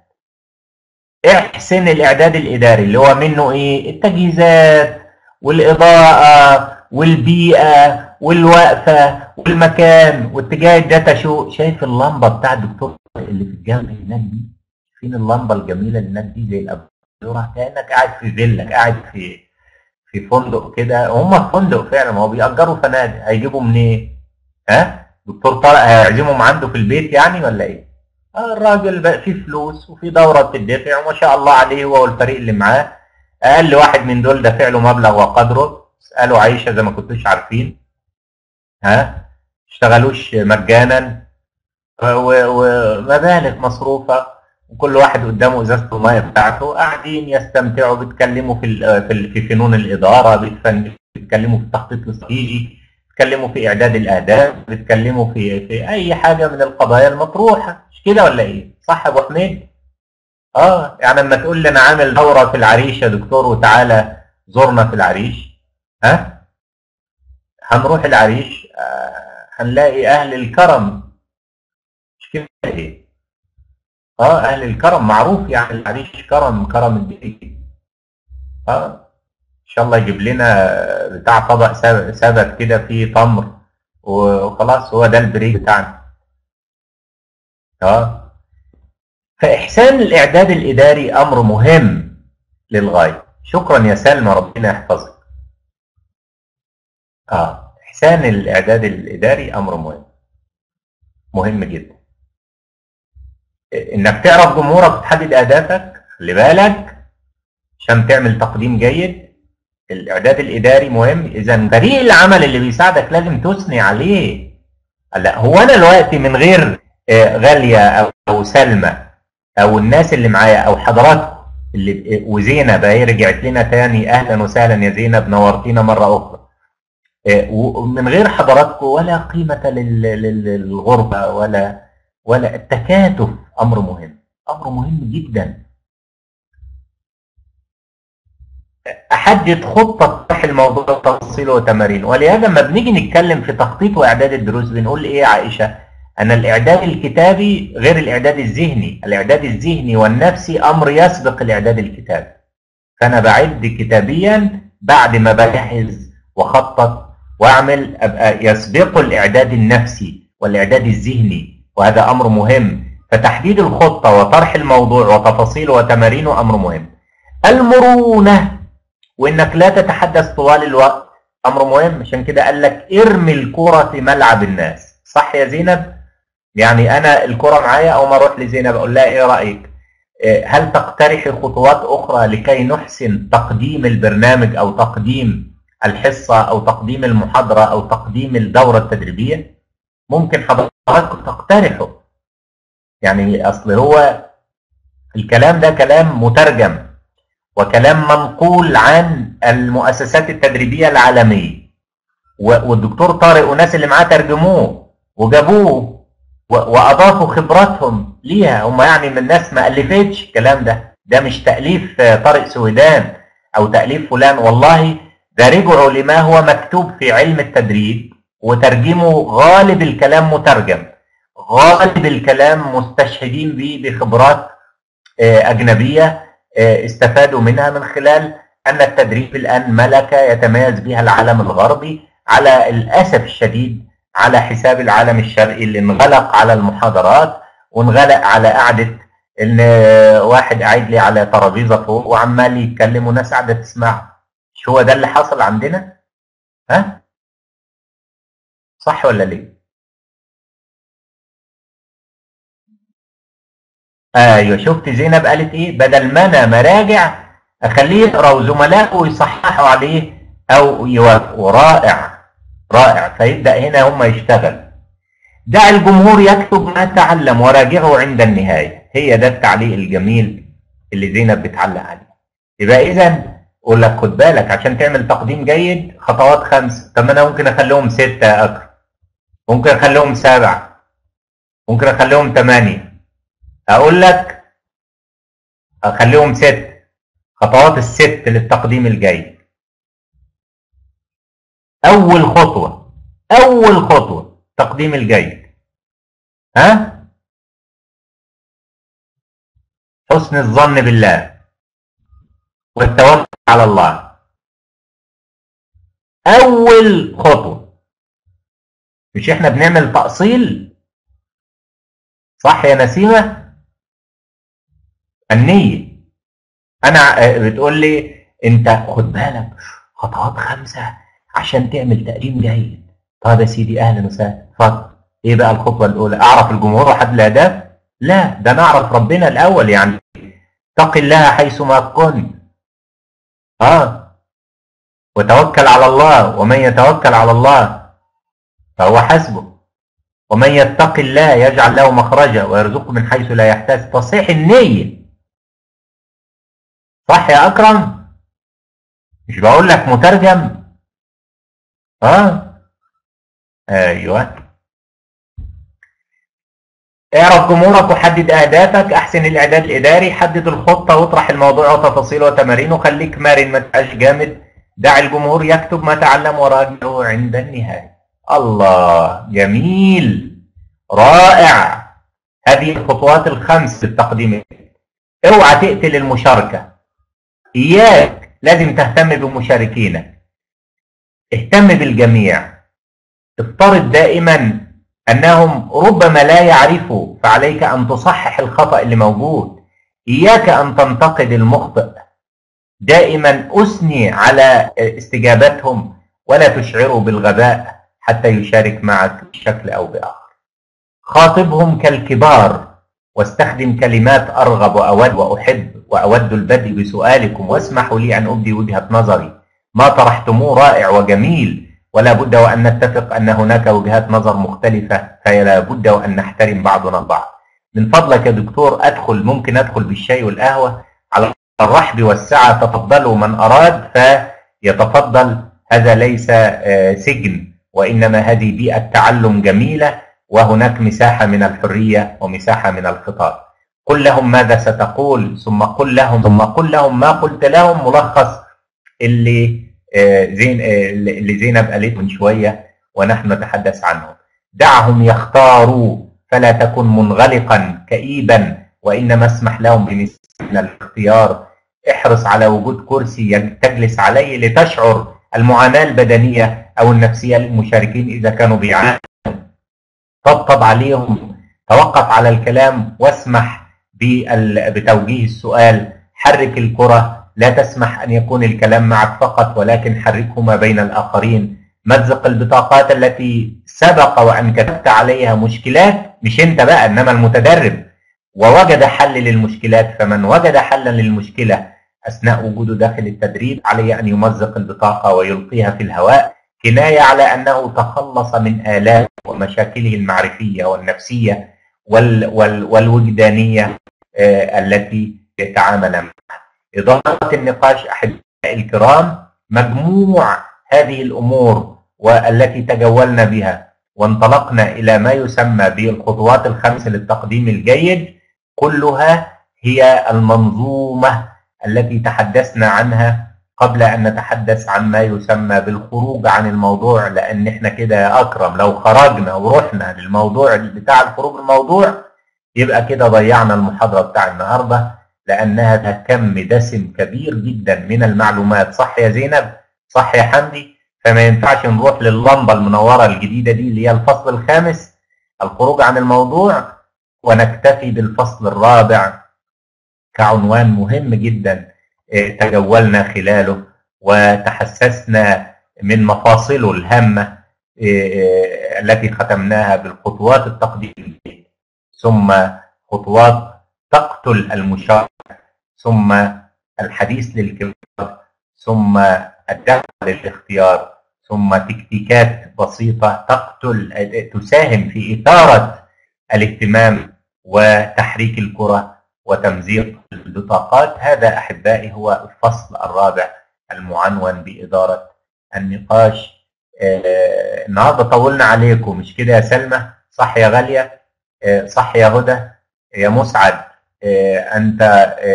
احسن الاعداد الاداري اللي هو منه ايه التجهيزات والاضاءه والبيئه والوقفه والمكان واتجاه الداتا شو شايف اللمبه بتاع الدكتور اللي في الجامع هناك دي فين اللمبه الجميله اللي هناك دي زي الاباجوره كانك قاعد في فيلا قاعد في في فندق كده هم في فندق فعلا ما هو بيأجروا فنادق هيجيبوا منين؟ ها؟ دكتور طارق هيعزمهم عنده في البيت يعني ولا ايه؟ آه الراجل بقى فيه فلوس وفي دوره بتدفع وما شاء الله عليه هو والفريق اللي معاه اقل واحد من دول دافع له مبلغ وقدره اسالوا عيشه زي ما كنتوش عارفين ها اشتغلوش مجانا و- ومبالغ مصروفه وكل واحد قدامه ازازه الميه بتاعته قاعدين يستمتعوا بيتكلموا في ال- في ال- في فنون الاداره بيتفن- بيتكلموا في التخطيط الاستراتيجي بيتكلموا في اعداد الاهداف بيتكلموا في في اي حاجه من القضايا المطروحه مش كده ولا ايه صح يا ابو حميد اه يعني لما تقول لي انا عامل دوره في العريش يا دكتور وتعالى زورنا في العريش ها هنروح العريش آه هنلاقي اهل الكرم مش كده ايه اه اهل الكرم معروف يعني العريش كرم كرم الدين اه ان شاء الله يجيب لنا بتاع طبق سب- سبت كده فيه تمر وخلاص هو ده البريك بتاعنا اه فإحسان الإعداد الإداري أمر مهم للغاية شكرا يا سلمى ربنا يحفظك آه إحسان الإعداد الإداري أمر مهم مهم جدا إنك تعرف جمهورك وتحدد أهدافك خلي بالك عشان تعمل تقديم جيد الإعداد الإداري مهم إذا فريق العمل اللي بيساعدك لازم تثني عليه لا هو أنا دلوقتي من غير آه، غالية أو أو سلمى او الناس اللي معايا او حضراتكم اللي وزينب اهي رجعت لنا تاني اهلا وسهلا يا زينب نورتينا مره اخرى إيه، ومن غير حضراتكم ولا قيمه لل- لل- للغربه ولا ولا التكاتف امر مهم امر مهم جدا احدد خطه طرح الموضوع تفصيله وتمارين ولهذا لما بنيجي نتكلم في تخطيط واعداد الدروس بنقول ايه يا عائشه أن الإعداد الكتابي غير الإعداد الذهني الإعداد الذهني والنفسي أمر يسبق الإعداد الكتابي فأنا بعد كتابيا بعد ما بجهز وخطط وأعمل أبقى يسبق الإعداد النفسي والإعداد الذهني وهذا أمر مهم فتحديد الخطة وطرح الموضوع وتفاصيله وتمارينه أمر مهم المرونة وإنك لا تتحدث طوال الوقت أمر مهم عشان كده قال لك ارمي الكرة في ملعب الناس صح يا زينب؟ يعني انا الكره معايا او ما اروح لزينب اقول لها ايه رايك إيه، هل تقترحي خطوات اخرى لكي نحسن تقديم البرنامج او تقديم الحصه او تقديم المحاضره او تقديم الدوره التدريبيه ممكن حضراتكم تقترحوا يعني اصل هو الكلام ده كلام مترجم وكلام منقول عن المؤسسات التدريبيه العالميه و- والدكتور طارق والناس اللي معاه ترجموه وجابوه و- واضافوا خبراتهم ليها هم يعني من الناس ما الفتش الكلام ده ده مش تاليف آه، طارق سويدان او تاليف فلان والله ده رجعوا لما هو مكتوب في علم التدريب وترجموا غالب الكلام مترجم غالب الكلام مستشهدين به بخبرات آه، اجنبيه آه، استفادوا منها من خلال ان التدريب الان ملكه يتميز بها العالم الغربي على الاسف الشديد على حساب العالم الشرقي اللي انغلق على المحاضرات وانغلق على قعده ان واحد قاعد لي على ترابيزه فوق وعمال يتكلم وناس قاعده تسمعه مش هو ده اللي حصل عندنا؟ ها؟ صح ولا ليه؟ ايوه شفت زينب قالت ايه؟ بدل ما انا مراجع اخليه يقرا وزملائه يصححوا عليه او يوافقوا رائع رائع فيبدا هنا هم يشتغل دع الجمهور يكتب ما تعلم وراجعه عند النهايه هي ده التعليق الجميل اللي زينب بتعلق عليه يبقى اذا اقول لك خد بالك عشان تعمل تقديم جيد خطوات خمسه طب ما انا ممكن اخليهم سته يا اكرم ممكن اخليهم سبعه ممكن اخليهم ثمانيه اقول لك اخليهم ست خطوات الست للتقديم الجيد اول خطوه اول خطوه تقديم الجيد ها حسن الظن بالله والتوكل على الله اول خطوه مش احنا بنعمل تأصيل صح يا نسيمه النيه انا آه، بتقول لي انت خد بالك خطوات خمسه عشان تعمل تقديم جيد طب يا سيدي اهلا وسهلا اتفضل ايه بقى الخطوه الاولى اعرف الجمهور وحد الاهداف لا ده نعرف ربنا الاول يعني اتق الله حيثما كنت اه وتوكل على الله ومن يتوكل على الله فهو حسبه ومن يتق الله يجعل له مخرجا ويرزقه من حيث لا يحتاج تصحيح النية صح يا أكرم مش بقول لك مترجم ها ايوه اعرف جمهورك وحدد اهدافك احسن الاعداد الاداري حدد الخطه واطرح الموضوع وتفاصيله وتمارينه خليك مرن ما تبقاش جامد دع الجمهور يكتب ما تعلم وراجعه عند النهايه الله جميل رائع هذه الخطوات الخمس للتقديم اوعى تقتل المشاركه اياك لازم تهتم بمشاركينك اهتم بالجميع افترض دائما انهم ربما لا يعرفوا فعليك ان تصحح الخطا اللي موجود اياك ان تنتقد المخطئ دائما اثني على استجابتهم ولا تشعروا بالغباء حتى يشارك معك بشكل او باخر خاطبهم كالكبار واستخدم كلمات ارغب واود واحب واود البدء بسؤالكم واسمحوا لي ان ابدي وجهه نظري ما طرحتموه رائع وجميل ولا بد وأن نتفق أن هناك وجهات نظر مختلفة فلا بد وأن نحترم بعضنا البعض من فضلك يا دكتور أدخل ممكن أدخل بالشاي والقهوة على الرحب والسعة تفضلوا من أراد فيتفضل هذا ليس سجن وإنما هذه بيئة تعلم جميلة وهناك مساحة من الحرية ومساحة من الخطاب قل لهم ماذا ستقول ثم قل لهم ثم قل لهم ما قلت لهم ملخص اللي زين اللي زينب قالته من شويه ونحن نتحدث عنه دعهم يختاروا فلا تكن منغلقا كئيبا وانما اسمح لهم بمثل الاختيار احرص على وجود كرسي تجلس عليه لتشعر المعاناه البدنيه او النفسيه للمشاركين اذا كانوا بيعانوا طبطب عليهم توقف على الكلام واسمح بتوجيه السؤال حرك الكره لا تسمح أن يكون الكلام معك فقط ولكن حركه ما بين الآخرين مزق البطاقات التي سبق وأن كتبت عليها مشكلات مش أنت بقى إنما المتدرب ووجد حل للمشكلات فمن وجد حلا للمشكلة أثناء وجوده داخل التدريب عليه أن يمزق البطاقة ويلقيها في الهواء كناية على أنه تخلص من آلام ومشاكله المعرفية والنفسية وال وال والوجدانية آه التي يتعامل معها إدارة النقاش أحبائي الكرام مجموع هذه الأمور والتي تجولنا بها وانطلقنا إلى ما يسمى بالخطوات الخمس للتقديم الجيد كلها هي المنظومة التي تحدثنا عنها قبل أن نتحدث عن ما يسمى بالخروج عن الموضوع لأن احنا كده يا أكرم لو خرجنا ورحنا للموضوع بتاع الخروج الموضوع يبقى كده ضيعنا المحاضرة بتاع النهارده لأنها كم دسم كبير جدا من المعلومات صح يا زينب صح يا حمدي فما ينفعش نروح لللمبة المنورة الجديدة دي اللي هي الفصل الخامس الخروج عن الموضوع ونكتفي بالفصل الرابع كعنوان مهم جدا تجولنا خلاله وتحسسنا من مفاصله الهامة التي ختمناها بالخطوات التقديمية ثم خطوات تقتل المشاركة ثم الحديث للكبار ثم الدعوة للاختيار ثم تكتيكات بسيطة تقتل تساهم في إثارة الاهتمام وتحريك الكرة وتمزيق البطاقات هذا أحبائي هو الفصل الرابع المعنون بإدارة النقاش آه النهارده طولنا عليكم مش كده يا سلمى صح يا غالية آه صح يا هدى يا مسعد أنت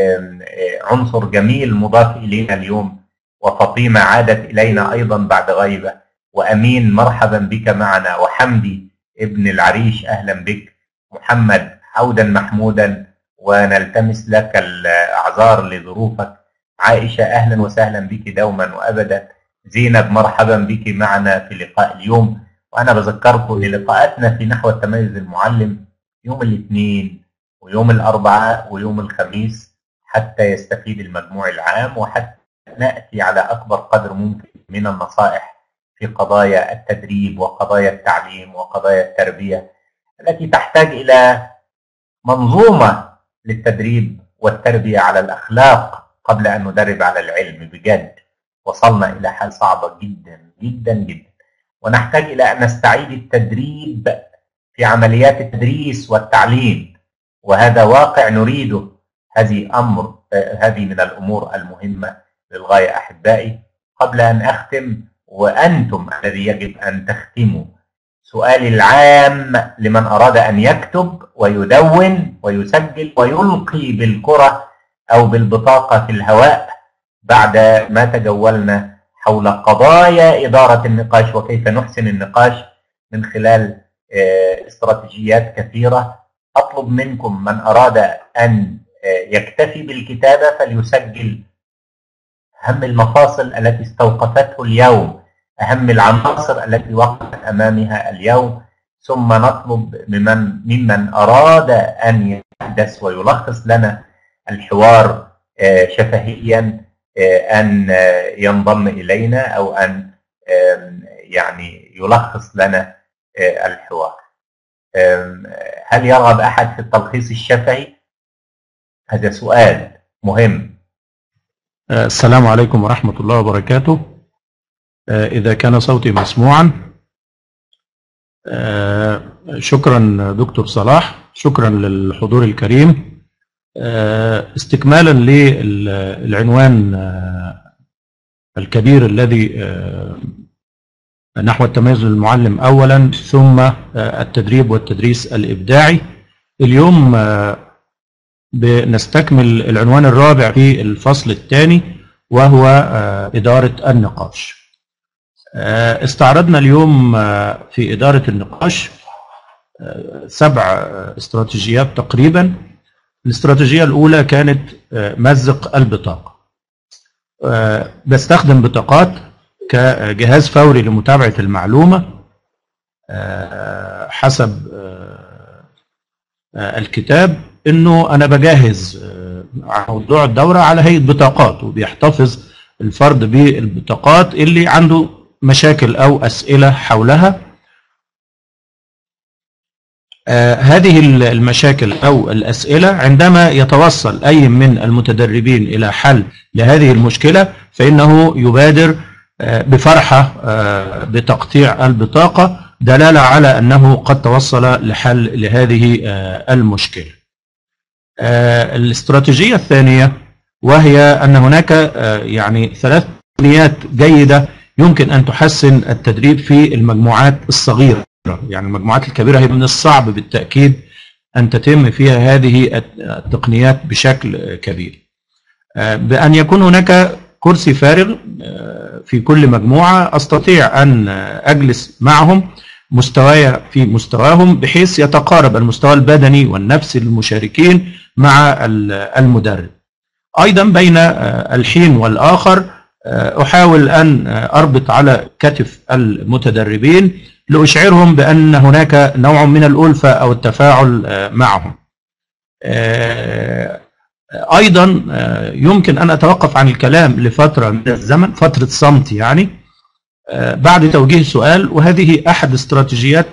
عنصر جميل مضاف إلينا اليوم وفاطمة عادت إلينا أيضا بعد غيبة وأمين مرحبا بك معنا وحمدي ابن العريش أهلا بك محمد عودا محمودا ونلتمس لك الأعذار لظروفك عائشة أهلا وسهلا بك دوما وأبدا زينب مرحبا بك معنا في لقاء اليوم وأنا بذكركم للقاءاتنا في نحو التميز المعلم يوم الاثنين ويوم الأربعاء ويوم الخميس حتى يستفيد المجموع العام وحتى نأتي على أكبر قدر ممكن من النصائح في قضايا التدريب وقضايا التعليم وقضايا التربية التي تحتاج إلى منظومة للتدريب والتربية على الأخلاق قبل أن ندرب على العلم بجد وصلنا إلى حال صعبة جدا جدا جدا ونحتاج إلى أن نستعيد التدريب في عمليات التدريس والتعليم وهذا واقع نريده هذه امر هذه من الامور المهمه للغايه احبائي قبل ان اختم وانتم الذي يجب ان تختموا سؤالي العام لمن اراد ان يكتب ويدون ويسجل ويلقي بالكره او بالبطاقه في الهواء بعد ما تجولنا حول قضايا اداره النقاش وكيف نحسن النقاش من خلال استراتيجيات كثيره اطلب منكم من اراد ان يكتفي بالكتابه فليسجل اهم المفاصل التي استوقفته اليوم اهم العناصر التي وقفت امامها اليوم ثم نطلب ممن ممن اراد ان يحدث ويلخص لنا الحوار شفهيا ان ينضم الينا او ان يعني يلخص لنا الحوار هل يرغب احد في التلخيص الشفهي هذا سؤال مهم السلام عليكم ورحمة الله وبركاته إذا كان صوتي مسموعا شكرا دكتور صلاح شكرا للحضور الكريم استكمالا للعنوان الكبير الذي نحو التميز للمعلم أولا ثم التدريب والتدريس الإبداعي اليوم بنستكمل العنوان الرابع في الفصل الثاني وهو إدارة النقاش استعرضنا اليوم في إدارة النقاش سبع استراتيجيات تقريبا الاستراتيجية الأولى كانت مزق البطاقة بستخدم بطاقات كجهاز فوري لمتابعة المعلومة حسب الكتاب انه انا بجهز موضوع الدوره على هيئه بطاقات وبيحتفظ الفرد بالبطاقات اللي عنده مشاكل او اسئله حولها آه هذه المشاكل او الاسئله عندما يتوصل اي من المتدربين الى حل لهذه المشكله فانه يبادر آه بفرحه آه بتقطيع البطاقه دلاله على انه قد توصل لحل لهذه المشكله. الاستراتيجيه الثانيه وهي ان هناك يعني ثلاث تقنيات جيده يمكن ان تحسن التدريب في المجموعات الصغيره يعني المجموعات الكبيره هي من الصعب بالتاكيد ان تتم فيها هذه التقنيات بشكل كبير بان يكون هناك كرسي فارغ في كل مجموعه استطيع ان اجلس معهم مستواي في مستواهم بحيث يتقارب المستوى البدني والنفسي للمشاركين مع المدرب ايضا بين الحين والاخر احاول ان اربط على كتف المتدربين لاشعرهم بان هناك نوع من الالفه او التفاعل معهم ايضا يمكن ان اتوقف عن الكلام لفتره من الزمن فتره صمت يعني بعد توجيه سؤال وهذه احد استراتيجيات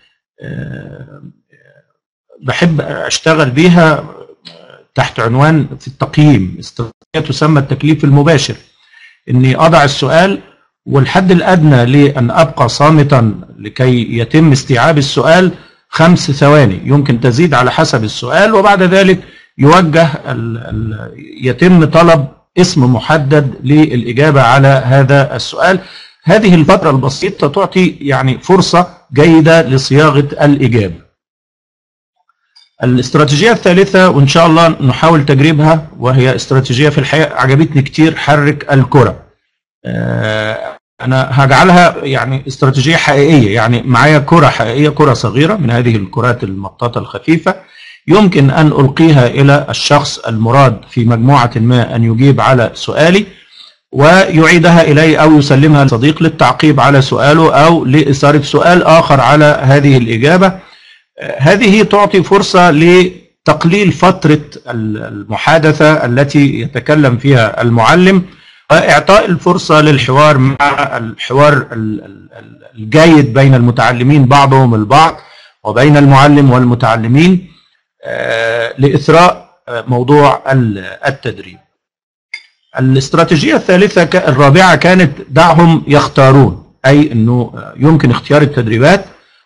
بحب اشتغل بيها تحت عنوان في التقييم استراتيجيه تسمى التكليف المباشر اني اضع السؤال والحد الادنى لان ابقى صامتا لكي يتم استيعاب السؤال خمس ثواني يمكن تزيد على حسب السؤال وبعد ذلك يوجه ال ال يتم طلب اسم محدد للاجابه على هذا السؤال هذه الفترة البسيطة تعطي يعني فرصة جيدة لصياغة الإجابة. الاستراتيجية الثالثة وإن شاء الله نحاول تجريبها وهي استراتيجية في الحقيقة عجبتني كتير حرك الكرة. أنا هجعلها يعني استراتيجية حقيقية يعني معايا كرة حقيقية كرة صغيرة من هذه الكرات المطاطة الخفيفة يمكن أن ألقيها إلى الشخص المراد في مجموعة ما أن يجيب على سؤالي ويعيدها إليه أو يسلمها لصديق للتعقيب على سؤاله أو لإثارة سؤال آخر على هذه الإجابة هذه تعطي فرصة لتقليل فترة المحادثة التي يتكلم فيها المعلم وإعطاء الفرصة للحوار مع الحوار الجيد بين المتعلمين بعضهم البعض وبين المعلم والمتعلمين لإثراء موضوع التدريب الاستراتيجية الثالثة الرابعة كانت دعهم يختارون أي أنه يمكن اختيار التدريبات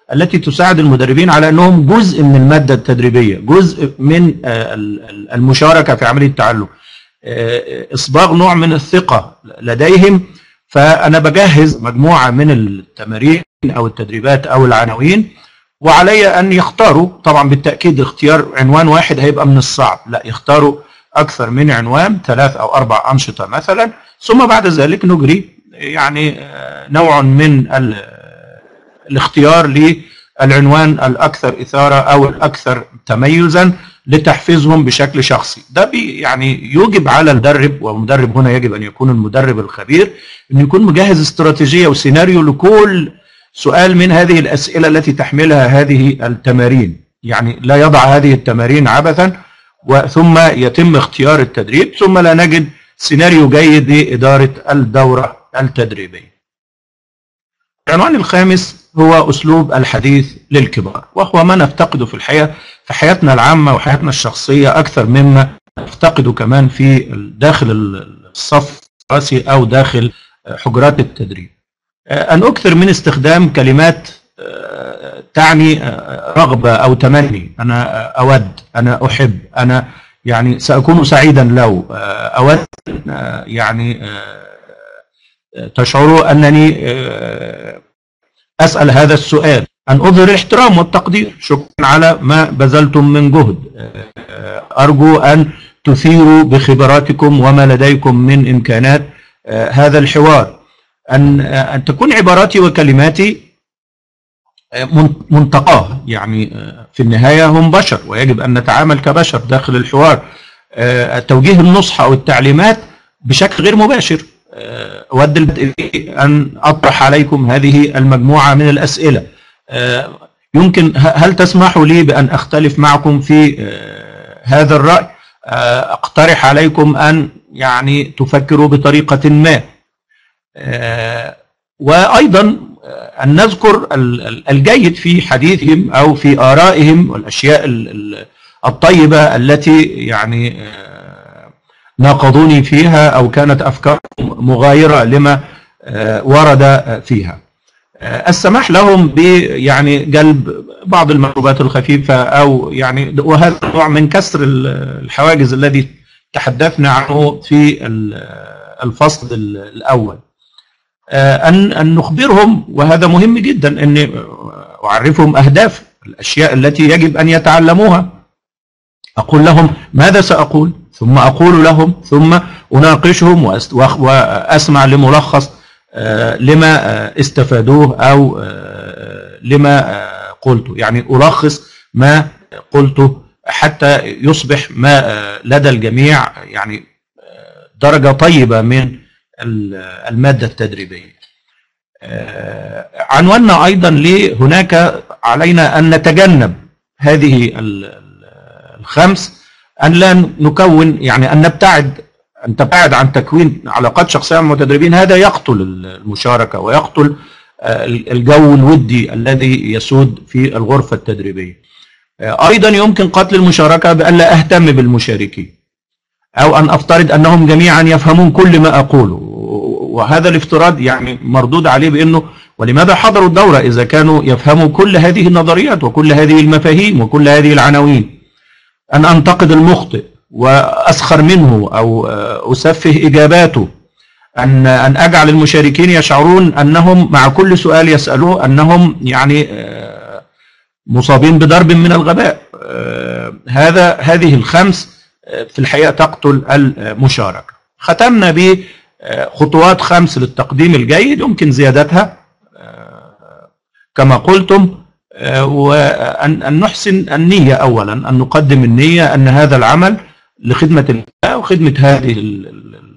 التي تساعد المدربين على انهم جزء من الماده التدريبيه، جزء من آه، ال- ال- المشاركه في عمليه التعلم. آه، اصباغ نوع من الثقه لديهم فانا بجهز مجموعه من التمارين او التدريبات او العناوين وعلي ان يختاروا طبعا بالتاكيد اختيار عنوان واحد هيبقى من الصعب، لا يختاروا اكثر من عنوان ثلاث او اربع انشطه مثلا ثم بعد ذلك نجري يعني آه، نوع من ال- الاختيار للعنوان الاكثر اثاره او الاكثر تميزا لتحفيزهم بشكل شخصي ده بي يعني يوجب على المدرب والمدرب هنا يجب ان يكون المدرب الخبير انه يكون مجهز استراتيجيه وسيناريو لكل سؤال من هذه الاسئله التي تحملها هذه التمارين يعني لا يضع هذه التمارين عبثا وثم يتم اختيار التدريب ثم لا نجد سيناريو جيد لاداره الدوره التدريبيه العنوان الخامس هو أسلوب الحديث للكبار وهو ما نفتقده في الحياة في حياتنا العامة وحياتنا الشخصية أكثر مما نفتقده كمان في داخل الصف الرئيسي أو داخل حجرات التدريب أن أكثر من استخدام كلمات آه، تعني آه، رغبة أو تمني أنا أود أنا أحب أنا يعني سأكون سعيدا لو آه، أود آه، يعني آه، تشعروا أنني آه، أسأل هذا السؤال أن أظهر الاحترام والتقدير شكرا على ما بذلتم من جهد آه، أرجو أن تثيروا بخبراتكم وما لديكم من إمكانات آه، هذا الحوار أن آه، أن تكون عباراتي وكلماتي آه، من- منتقاه يعني آه، في النهاية هم بشر ويجب أن نتعامل كبشر داخل الحوار آه، توجيه النصح أو التعليمات بشكل غير مباشر آه، أود البدء أن أطرح عليكم هذه المجموعة من الأسئلة آه، يمكن ه- هل تسمحوا لي بأن أختلف معكم في آه، هذا الرأي آه، أقترح عليكم أن يعني تفكروا بطريقة ما آه، وأيضا آه، أن نذكر ال- ال- الجيد في حديثهم أو في آرائهم والأشياء ال- ال- الطيبة التي يعني آه، ناقضوني فيها أو كانت أفكارهم مغايرة لما آه، ورد آه، فيها آه، السماح لهم ب يعني جلب بعض المشروبات الخفيفة أو يعني وهذا نوع من كسر ال- الحواجز الذي تحدثنا عنه في ال- الفصل ال- الأول آه، أن أن نخبرهم وهذا مهم جدا أن أعرفهم أهداف الأشياء التي يجب أن يتعلموها أقول لهم ماذا سأقول ثم أقول لهم ثم أناقشهم وأس- وأخ- وأسمع لملخص آه، لما آه، استفادوه أو آه، لما آه، قلته يعني ألخص ما قلته حتى يصبح ما آه، لدى الجميع يعني آه، درجة طيبة من ال- المادة التدريبية آه، عنواننا أيضا ليه هناك علينا أن نتجنب هذه ال- ال- الخمس أن لا نكون يعني أن نبتعد أن تبتعد عن تكوين علاقات شخصية مع المتدربين هذا يقتل المشاركة ويقتل آه، الجو الودي الذي يسود في الغرفة التدريبية آه، أيضا يمكن قتل المشاركة بأن لا أهتم بالمشاركين أو أن أفترض أنهم جميعا يفهمون كل ما أقوله وهذا الافتراض يعني مردود عليه بأنه ولماذا حضروا الدورة إذا كانوا يفهموا كل هذه النظريات وكل هذه المفاهيم وكل هذه العناوين أن أنتقد المخطئ وأسخر منه أو آه، أسفه إجاباته أن أن أجعل المشاركين يشعرون أنهم مع كل سؤال يسألوه أنهم يعني آه، مصابين بضرب من الغباء آه، هذا هذه الخمس آه، في الحقيقة تقتل المشاركة ختمنا بخطوات خمس للتقديم الجيد يمكن زيادتها آه، كما قلتم آه، وأن أن نحسن النية أولا أن نقدم النية أن هذا العمل لخدمة الله وخدمة هذه ال- ال- ال-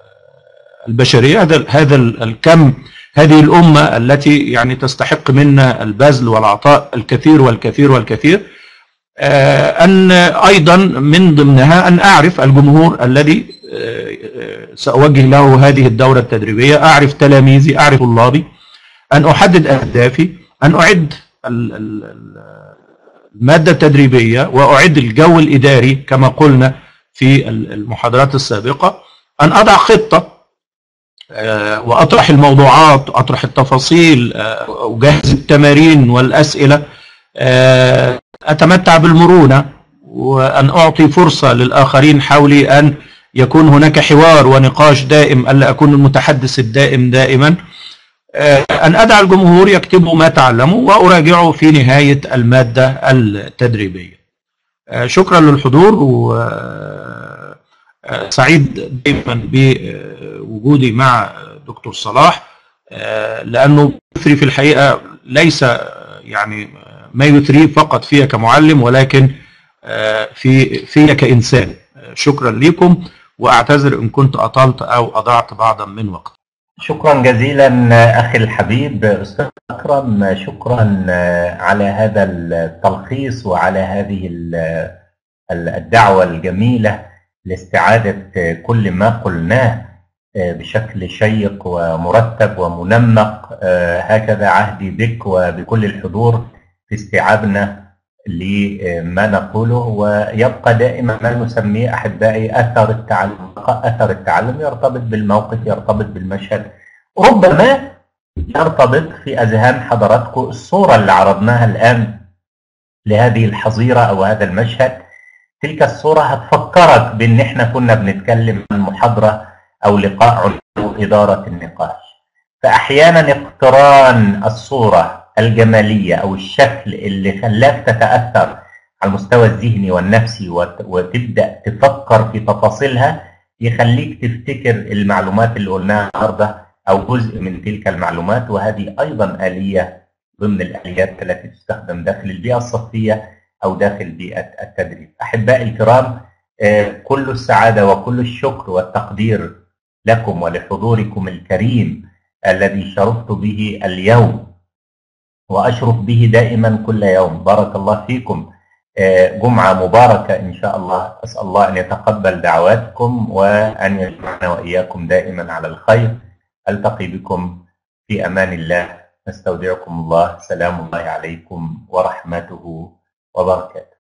البشرية هذا هذا ال- الكم هذه الأمة التي يعني تستحق منا البذل والعطاء الكثير والكثير والكثير آه، أن أيضا من ضمنها أن أعرف الجمهور الذي آه، آه، سأوجه له هذه الدورة التدريبية أعرف تلاميذي أعرف طلابي أن أحدد أهدافي أن أعد ال- ال- ال- المادة التدريبية وأعد الجو الإداري كما قلنا في ال- المحاضرات السابقة أن أضع خطة آه، وأطرح الموضوعات وأطرح التفاصيل آه، وجهز التمارين والأسئلة آه، أتمتع بالمرونة وأن أعطي فرصة للآخرين حولي أن يكون هناك حوار ونقاش دائم ألا أكون المتحدث الدائم دائما آه، أن أدع الجمهور يكتبوا ما تعلموا وأراجعه في نهاية المادة التدريبية آه، شكرا للحضور وسعيد دائما بوجودي مع دكتور صلاح آه، لأنه يثري في الحقيقة ليس يعني ما يثريه فقط فيها كمعلم ولكن آه، في فيا كإنسان آه، شكرا لكم وأعتذر إن كنت أطلت أو أضعت بعضا من وقت شكرا جزيلا أخي الحبيب أستاذ أكرم شكرا على هذا التلخيص وعلى هذه ال- الدعوة الجميلة لاستعادة كل ما قلناه بشكل شيق ومرتب ومنمق هكذا عهدي بك وبكل الحضور في استيعابنا لما نقوله ويبقى دائما ما نسميه احبائي اثر التعلم اثر التعلم يرتبط بالموقف يرتبط بالمشهد ربما يرتبط في اذهان حضراتكم الصوره اللي عرضناها الان لهذه الحظيره او هذا المشهد تلك الصوره هتفكرك بان احنا كنا بنتكلم عن محاضره او لقاء علوم اداره النقاش فاحيانا اقتران الصوره الجماليه او الشكل اللي خلاك تتاثر على المستوى الذهني والنفسي وت- وتبدا تفكر في تفاصيلها يخليك تفتكر المعلومات اللي قلناها النهارده او جزء من تلك المعلومات وهذه ايضا اليه ضمن الاليات التي تستخدم داخل البيئه الصفيه او داخل بيئه التدريب. احبائي الكرام آه، كل السعاده وكل الشكر والتقدير لكم ولحضوركم الكريم الذي شرفت به اليوم واشرف به دائما كل يوم بارك الله فيكم آه، جمعه مباركه ان شاء الله اسال الله ان يتقبل دعواتكم وان يجمعنا واياكم دائما على الخير التقي بكم في امان الله نستودعكم الله سلام الله عليكم ورحمته وبركاته